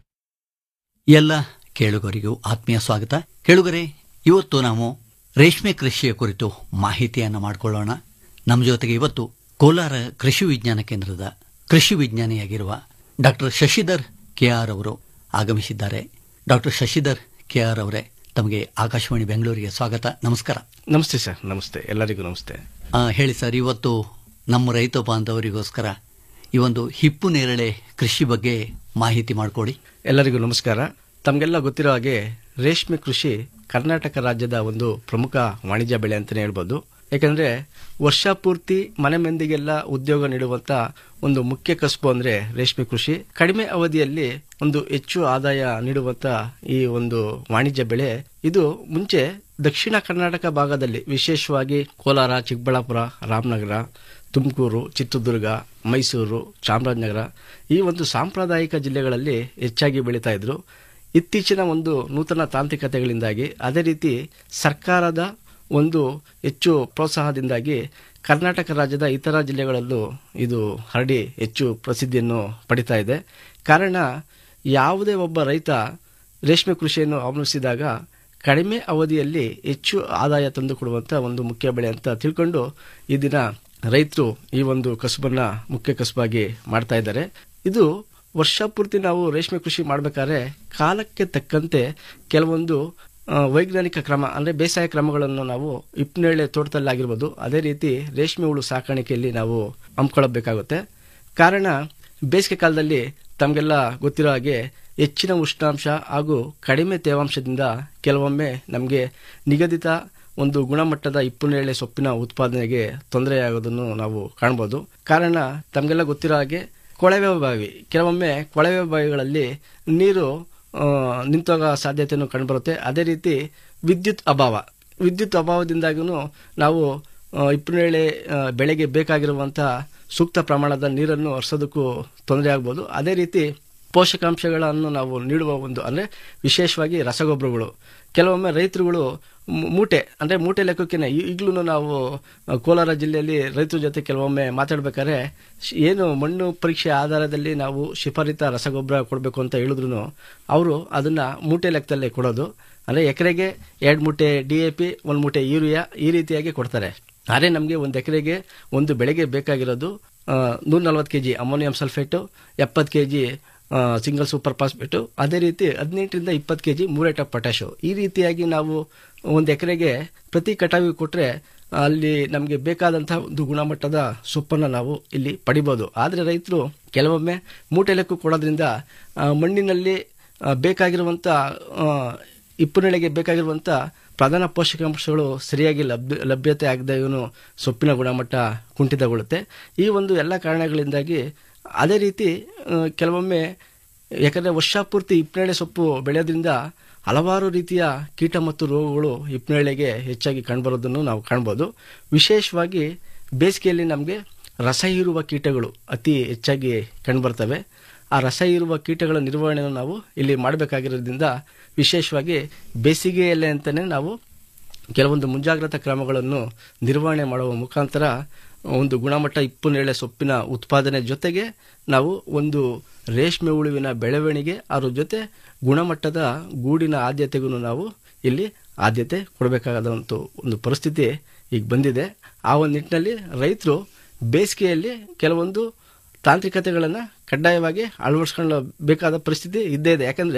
ಎಲ್ಲ ಕೇಳುಗರಿಗೂ ಆತ್ಮೀಯ ಸ್ವಾಗತ ಕೇಳುಗರೆ ಇವತ್ತು ನಾವು ರೇಷ್ಮೆ ಕೃಷಿಯ ಕುರಿತು ಮಾಹಿತಿಯನ್ನು ಮಾಡಿಕೊಳ್ಳೋಣ ನಮ್ಮ ಜೊತೆಗೆ ಇವತ್ತು ಕೋಲಾರ ಕೃಷಿ ವಿಜ್ಞಾನ ಕೇಂದ್ರದ ಕೃಷಿ ವಿಜ್ಞಾನಿಯಾಗಿರುವ ಡಾಕ್ಟರ್ ಶಶಿಧರ್ ಕೆಆರ್ ಅವರು ಆಗಮಿಸಿದ್ದಾರೆ ಡಾಕ್ಟರ್ ಶಶಿಧರ್ ಕೆಆರ್ ಅವರೇ ತಮಗೆ ಆಕಾಶವಾಣಿ ಬೆಂಗಳೂರಿಗೆ ಸ್ವಾಗತ ನಮಸ್ಕಾರ ನಮಸ್ತೆ ಸರ್ ನಮಸ್ತೆ ಎಲ್ಲರಿಗೂ ನಮಸ್ತೆ ಆ, ಹೇಳಿ ಸರ್ ಇವತ್ತು ನಮ್ಮ ರೈತ ಬಾಂಧವರಿಗೋಸ್ಕರ ಈ ಒಂದು ಹಿಪ್ಪು ನೇರಳೆ ಕೃಷಿ ಬಗ್ಗೆ ಮಾಹಿತಿ ಮಾಡಿಕೊಡಿ ಎಲ್ಲರಿಗೂ ನಮಸ್ಕಾರ ತಮಗೆಲ್ಲ ಗೊತ್ತಿರೋ ಹಾಗೆ ರೇಷ್ಮೆ ಕೃಷಿ ಕರ್ನಾಟಕ ರಾಜ್ಯದ ಒಂದು ಪ್ರಮುಖ ವಾಣಿಜ್ಯ ಬೆಳೆ ಅಂತಲೇ ಹೇಳ್ಬೋದು ಯಾಕಂದ್ರೆ ವರ್ಷ ಪೂರ್ತಿ ಮನೆ ಮಂದಿಗೆಲ್ಲ ಉದ್ಯೋಗ ನೀಡುವಂತ ಒಂದು ಮುಖ್ಯ ಕಸುಬು ಅಂದ್ರೆ ರೇಷ್ಮೆ ಕೃಷಿ ಕಡಿಮೆ ಅವಧಿಯಲ್ಲಿ ಒಂದು ಹೆಚ್ಚು ಆದಾಯ ನೀಡುವಂತ ಈ ಒಂದು ವಾಣಿಜ್ಯ ಬೆಳೆ ಇದು ಮುಂಚೆ ದಕ್ಷಿಣ ಕರ್ನಾಟಕ ಭಾಗದಲ್ಲಿ ವಿಶೇಷವಾಗಿ ಕೋಲಾರ ಚಿಕ್ಕಬಳ್ಳಾಪುರ ರಾಮನಗರ ತುಮಕೂರು ಚಿತ್ರದುರ್ಗ ಮೈಸೂರು ಚಾಮರಾಜನಗರ ಈ ಒಂದು ಸಾಂಪ್ರದಾಯಿಕ ಜಿಲ್ಲೆಗಳಲ್ಲಿ ಹೆಚ್ಚಾಗಿ ಬೆಳೀತಾ ಇದ್ರು ಇತ್ತೀಚಿನ ಒಂದು ನೂತನ ತಾಂತ್ರಿಕತೆಗಳಿಂದಾಗಿ ಅದೇ ರೀತಿ ಸರ್ಕಾರದ ಒಂದು ಹೆಚ್ಚು ಪ್ರೋತ್ಸಾಹದಿಂದಾಗಿ ಕರ್ನಾಟಕ ರಾಜ್ಯದ ಇತರ ಜಿಲ್ಲೆಗಳಲ್ಲೂ ಇದು ಹರಡಿ ಹೆಚ್ಚು ಪ್ರಸಿದ್ಧಿಯನ್ನು ಪಡಿತಾ ಇದೆ ಕಾರಣ ಯಾವುದೇ ಒಬ್ಬ ರೈತ ರೇಷ್ಮೆ ಕೃಷಿಯನ್ನು ಅವಲಂಬಿಸಿದಾಗ ಕಡಿಮೆ ಅವಧಿಯಲ್ಲಿ ಹೆಚ್ಚು ಆದಾಯ ತಂದುಕೊಡುವಂಥ ಒಂದು ಮುಖ್ಯ ಬೆಳೆ ಅಂತ ತಿಳ್ಕೊಂಡು ಈ ದಿನ ರೈತರು ಈ ಒಂದು ಕಸುಬನ್ನ ಮುಖ್ಯ ಕಸುಬಾಗಿ ಮಾಡ್ತಾ ಇದ್ದಾರೆ ಇದು ವರ್ಷ ಪೂರ್ತಿ ನಾವು ರೇಷ್ಮೆ ಕೃಷಿ ಮಾಡಬೇಕಾದ್ರೆ ಕಾಲಕ್ಕೆ ತಕ್ಕಂತೆ ಕೆಲವೊಂದು ಆ, ವೈಜ್ಞಾನಿಕ ಕ್ರಮ ಅಂದರೆ ಬೇಸಾಯ ಕ್ರಮಗಳನ್ನು ನಾವು ಇಪ್ಪನೇಳೆ ತೋಟದಲ್ಲಾಗಿರ್ಬೋದು ಅದೇ ರೀತಿ ರೇಷ್ಮೆ ಹುಳು ಸಾಕಾಣಿಕೆಯಲ್ಲಿ ನಾವು ಹಮ್ಮಿಕೊಳ್ಳಬೇಕಾಗುತ್ತೆ ಕಾರಣ ಬೇಸಿಗೆ ಕಾಲದಲ್ಲಿ ತಮಗೆಲ್ಲ ಗೊತ್ತಿರೋ ಹಾಗೆ ಹೆಚ್ಚಿನ ಉಷ್ಣಾಂಶ ಹಾಗೂ ಕಡಿಮೆ ತೇವಾಂಶದಿಂದ ಕೆಲವೊಮ್ಮೆ ನಮಗೆ ನಿಗದಿತ ಒಂದು ಗುಣಮಟ್ಟದ ಇಪ್ಪನೇಳೆ ಸೊಪ್ಪಿನ ಉತ್ಪಾದನೆಗೆ ತೊಂದರೆಯಾಗೋದನ್ನು ನಾವು ಕಾಣ್ಬೋದು ಕಾರಣ ತಮಗೆಲ್ಲ ಗೊತ್ತಿರೋ ಹಾಗೆ ಕೊಳವೆ ಬಾವಿ ಕೆಲವೊಮ್ಮೆ ಕೊಳವೆ ಬಾವಿಗಳಲ್ಲಿ ನೀರು ಆ, ನಿಂತೋಗೋ ಸಾಧ್ಯತೆಯನ್ನು ಕಂಡುಬರುತ್ತೆ ಅದೇ ರೀತಿ ವಿದ್ಯುತ್ ಅಭಾವ ವಿದ್ಯುತ್ ಅಭಾವದಿಂದಾಗೂ ನಾವು ಆ, ಇಪ್ಪನೇಳೆ ಆ, ಬೆಳೆಗೆ ಬೇಕಾಗಿರುವಂಥ ಸೂಕ್ತ ಪ್ರಮಾಣದ ನೀರನ್ನು ಹರಿಸೋದಕ್ಕೂ ತೊಂದರೆ ಆಗ್ಬೋದು ಅದೇ ರೀತಿ ಪೋಷಕಾಂಶಗಳನ್ನು ನಾವು ನೀಡುವ ಒಂದು ಅಂದರೆ ವಿಶೇಷವಾಗಿ ರಸಗೊಬ್ಬರಗಳು ಕೆಲವೊಮ್ಮೆ ರೈತರುಗಳು ಮೂ- ಮೂಟೆ ಅಂದರೆ ಮೂಟೆ ಲೆಕ್ಕಕ್ಕೇನೆ ಈಗಲೂ ನಾವು ಆ, ಕೋಲಾರ ಜಿಲ್ಲೆಯಲ್ಲಿ ರೈತರ ಜೊತೆ ಕೆಲವೊಮ್ಮೆ ಮಾತಾಡ್ಬೇಕಾದ್ರೆ ಶ್- ಏನು ಮಣ್ಣು ಪರೀಕ್ಷೆ ಆಧಾರದಲ್ಲಿ ನಾವು ಶಿಫಾರಿತ ರಸಗೊಬ್ಬರ ಕೊಡಬೇಕು ಅಂತ ಹೇಳಿದ್ರು ಅವರು ಅದನ್ನ ಮೂಟೆ ಲೆಕ್ಕದಲ್ಲೇ ಕೊಡೋದು ಅಂದರೆ ಎಕರೆಗೆ ಎರಡು ಮೂಟೆ ಡಿ ಎ ಪಿ ಒಂದು ಮೂಟೆ ಯೂರಿಯಾ ಈ ರೀತಿಯಾಗಿ ಕೊಡ್ತಾರೆ ಆದರೆ ನಮಗೆ ಒಂದು ಎಕರೆಗೆ ಒಂದು ಬೆಳೆಗೆ ಬೇಕಾಗಿರೋದು ನೂರ ನಲ್ವತ್ತು ಕೆ ಜಿ ಅಮೋನಿಯಂ ಸಲ್ಫೇಟು ಎಪ್ಪತ್ತು K G single super phosphate ಅದೇ ರೀತಿ ಹದಿನೆಂಟರಿಂದ ಇಪ್ಪತ್ತು K G muriate of potash ಈ ರೀತಿಯಾಗಿ ನಾವು ಒಂದು ಎಕರೆಗೆ ಪ್ರತಿ ಕಟಾವಿಗೆ ಕೊಟ್ಟರೆ ಅಲ್ಲಿ ನಮಗೆ ಬೇಕಾದಂತಹ ಒಂದು ಗುಣಮಟ್ಟದ ಸೊಪ್ಪನ್ನು ನಾವು ಇಲ್ಲಿ ಪಡಿಬೋದು ಆದರೆ ರೈತರು ಕೆಲವೊಮ್ಮೆ ಮೂಟೆ ಲೆಕ್ಕ ಕೊಡೋದ್ರಿಂದ ಆ, ಮಣ್ಣಿನಲ್ಲಿ ಆ, ಬೇಕಾಗಿರುವಂಥ ಆ, ಇಪ್ಪುನೆಳೆಗೆ ಬೇಕಾಗಿರುವಂಥ ಪ್ರಧಾನ ಪೋಷಕಾಂಶಗಳು ಸರಿಯಾಗಿ ಲಭ್ಯ ಲಭ್ಯತೆ ಆಗದೆ ಇವನು ಸೊಪ್ಪಿನ ಗುಣಮಟ್ಟ ಕುಂಠಿತಗೊಳ್ಳುತ್ತೆ ಈ ಒಂದು ಎಲ್ಲ ಕಾರಣಗಳಿಂದಾಗಿ ಅದೇ ರೀತಿ ಆ, ಕೆಲವೊಮ್ಮೆ ಯಾಕಂದರೆ ವರ್ಷ ಪೂರ್ತಿ ಇಪ್ಪನೇಳೆ ಸೊಪ್ಪು ಬೆಳೆಯೋದ್ರಿಂದ ಹಲವಾರು ರೀತಿಯ ಕೀಟ ಮತ್ತು ರೋಗಗಳು ಇಪ್ಪನೇಳೆಗೆ ಹೆಚ್ಚಾಗಿ ಕಂಡುಬರೋದನ್ನು ನಾವು ಕಾಣ್ಬೋದು ವಿಶೇಷವಾಗಿ ಬೇಸಿಗೆಯಲ್ಲಿ ನಮಗೆ ರಸ ಹೀರುವ ಕೀಟಗಳು ಅತಿ ಹೆಚ್ಚಾಗಿ ಕಂಡುಬರ್ತವೆ ಆ ರಸ ಇರುವ ಕೀಟಗಳ ನಿರ್ವಹಣೆಯನ್ನು ನಾವು ಇಲ್ಲಿ ಮಾಡಬೇಕಾಗಿರೋದ್ರಿಂದ ವಿಶೇಷವಾಗಿ ಬೇಸಿಗೆಯಲ್ಲೇ ಅಂತಲೇ ನಾವು ಕೆಲವೊಂದು ಮುಂಜಾಗ್ರತಾ ಕ್ರಮಗಳನ್ನು ನಿರ್ವಹಣೆ ಮಾಡುವ ಮುಖಾಂತರ ಒಂದು ಗುಣಮಟ್ಟ ಇಪ್ಪುನೇಳೆ ಸೊಪ್ಪಿನ ಉತ್ಪಾದನೆ ಜೊತೆಗೆ ನಾವು ಒಂದು ರೇಷ್ಮೆ ಹುಳುವಿನ ಬೆಳವಣಿಗೆ ಅದ್ರ ಜೊತೆ ಗುಣಮಟ್ಟದ ಗೂಡಿನ ಆದ್ಯತೆಗೂ ನಾವು ಇಲ್ಲಿ ಆದ್ಯತೆ ಕೊಡಬೇಕಾದ ಒಂದು ಒಂದು ಪರಿಸ್ಥಿತಿ ಈಗ ಬಂದಿದೆ ಆ ಒಂದು ನಿಟ್ಟಿನಲ್ಲಿ ರೈತರು ಬೇಸಿಗೆಯಲ್ಲಿ ಕೆಲವೊಂದು ತಾಂತ್ರಿಕತೆಗಳನ್ನು ಕಡ್ಡಾಯವಾಗಿ ಅಳವಡಿಸ್ಕೊಳ್ಳ ಬೇಕಾದ ಪರಿಸ್ಥಿತಿ ಇದ್ದೇ ಇದೆ ಯಾಕಂದರೆ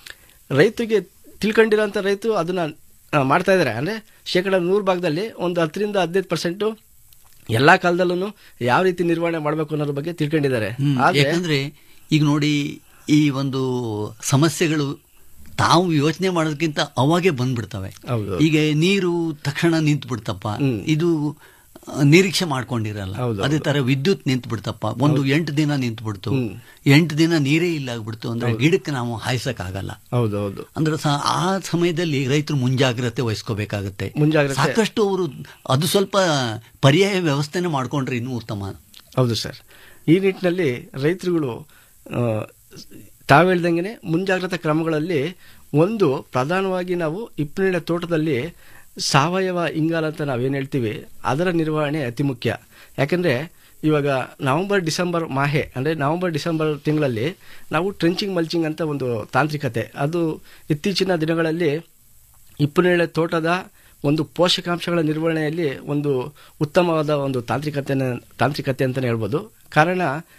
ರೈತರಿಗೆ ತಿಳ್ಕೊಂಡಿರೋಂಥ ರೈತರು ಅದನ್ನ ಆ, ಮಾಡ್ತಾ ಇದ್ದಾರೆ ಅಂದರೆ ಶೇಕಡ ನೂರು ಭಾಗದಲ್ಲಿ ಒಂದು ಹತ್ತರಿಂದ ಹದಿನೈದು ಪರ್ಸೆಂಟು ಎಲ್ಲ ಕಾಲದಲ್ಲೂ ಯಾವ ರೀತಿ ನಿರ್ವಹಣೆ ಮಾಡಬೇಕು ಅನ್ನೋದ್ರ ಬಗ್ಗೆ ತಿಳ್ಕೊಂಡಿದ್ದಾರೆ ಹ್ಮ್. ಆದರೆ ಯಾಕಂದ್ರೆ ಈಗ ನೋಡಿ ಈ ಒಂದು ಸಮಸ್ಯೆಗಳು ತಾವು ಯೋಚನೆ ಮಾಡೋದಕ್ಕಿಂತ ಅವಾಗೆ ಬಂದ್ಬಿಡ್ತವೆ ಹೌದು. ಈಗ ನೀರು ತಕ್ಷಣ ನಿಂತು ಬಿಡ್ತಪ್ಪ ಇದು ಆ, ನಿರೀಕ್ಷೆ ಮಾಡ್ಕೊಂಡಿರಲ್ಲ ಅದೇ ತರ ವಿದ್ಯುತ್ ನಿಂತು ಬಿಡ್ತಪ್ಪ ಒಂದು ಎಂಟು ದಿನ ನಿಂತು ಬಿಡ್ತು ಎಂಟು ದಿನ ನೀರೇ ಇಲ್ಲ ಆಗ್ಬಿಡ್ತು ಅಂದ್ರೆ ಗಿಡಕ್ಕೆ ನಾವು ಹಾಯ್ಸಕ್ ಆಗಲ್ಲ ಹೌದು ಹೌದು ಅಂದ್ರೆ ಸ- ಆ ಸಮಯದಲ್ಲಿ ರೈತರು ಮುಂಜಾಗ್ರತೆ ವಹಿಸ್ಕೋಬೇಕಾಗತ್ತೆ ಮುಂಜಾಗ್ರತೆ- ಸಾಕಷ್ಟು ಅವರು ಅದು ಸ್ವಲ್ಪ ಪರ್ಯಾಯ ವ್ಯವಸ್ಥೆನೆ ಮಾಡ್ಕೊಂಡ್ರೆ ಇನ್ನೂ ಉತ್ತಮ ಹೌದು ಸರ್ ಈ ನಿಟ್ಟಿನಲ್ಲಿ ರೈತರುಗಳು ಆ, ತಾವು ಹೇಳ್ದಂಗೆ ಮುಂಜಾಗ್ರತಾ ಕ್ರಮಗಳಲ್ಲಿ ಒಂದು ಪ್ರಧಾನವಾಗಿ ನಾವು ಇಪ್ಪನೇಳೆ ತೋಟದಲ್ಲಿ ಸಾವಯವ ಇಂಗಾಲ ಅಂತ ನಾವೇನು ಹೇಳ್ತೀವಿ ಅದರ ನಿರ್ವಹಣೆ ಅತಿ ಮುಖ್ಯ ಯಾಕಂದರೆ ಇವಾಗ ನವೆಂಬರ್ ಡಿಸೆಂಬರ್ ಮಾಹೆ ಅಂದರೆ ನವೆಂಬರ್ ಡಿಸೆಂಬರ್ ತಿಂಗಳಲ್ಲಿ ನಾವು ಟ್ರೆಂಚಿಂಗ್ ಮಲ್ಚಿಂಗ್ ಅಂತ ಒಂದು ತಾಂತ್ರಿಕತೆ ಅದು ಇತ್ತೀಚಿನ ದಿನಗಳಲ್ಲಿ ಇಪ್ಪನೇಳೆ ತೋಟದ ಒಂದು ಪೋಷಕಾಂಶಗಳ ನಿರ್ವಹಣೆಯಲ್ಲಿ ಒಂದು ಉತ್ತಮವಾದ ಒಂದು ತಾಂತ್ರಿಕತೆ ತಾಂತ್ರಿಕತೆ ಅಂತಲೇ ಹೇಳ್ಬೋದು ಕಾರಣ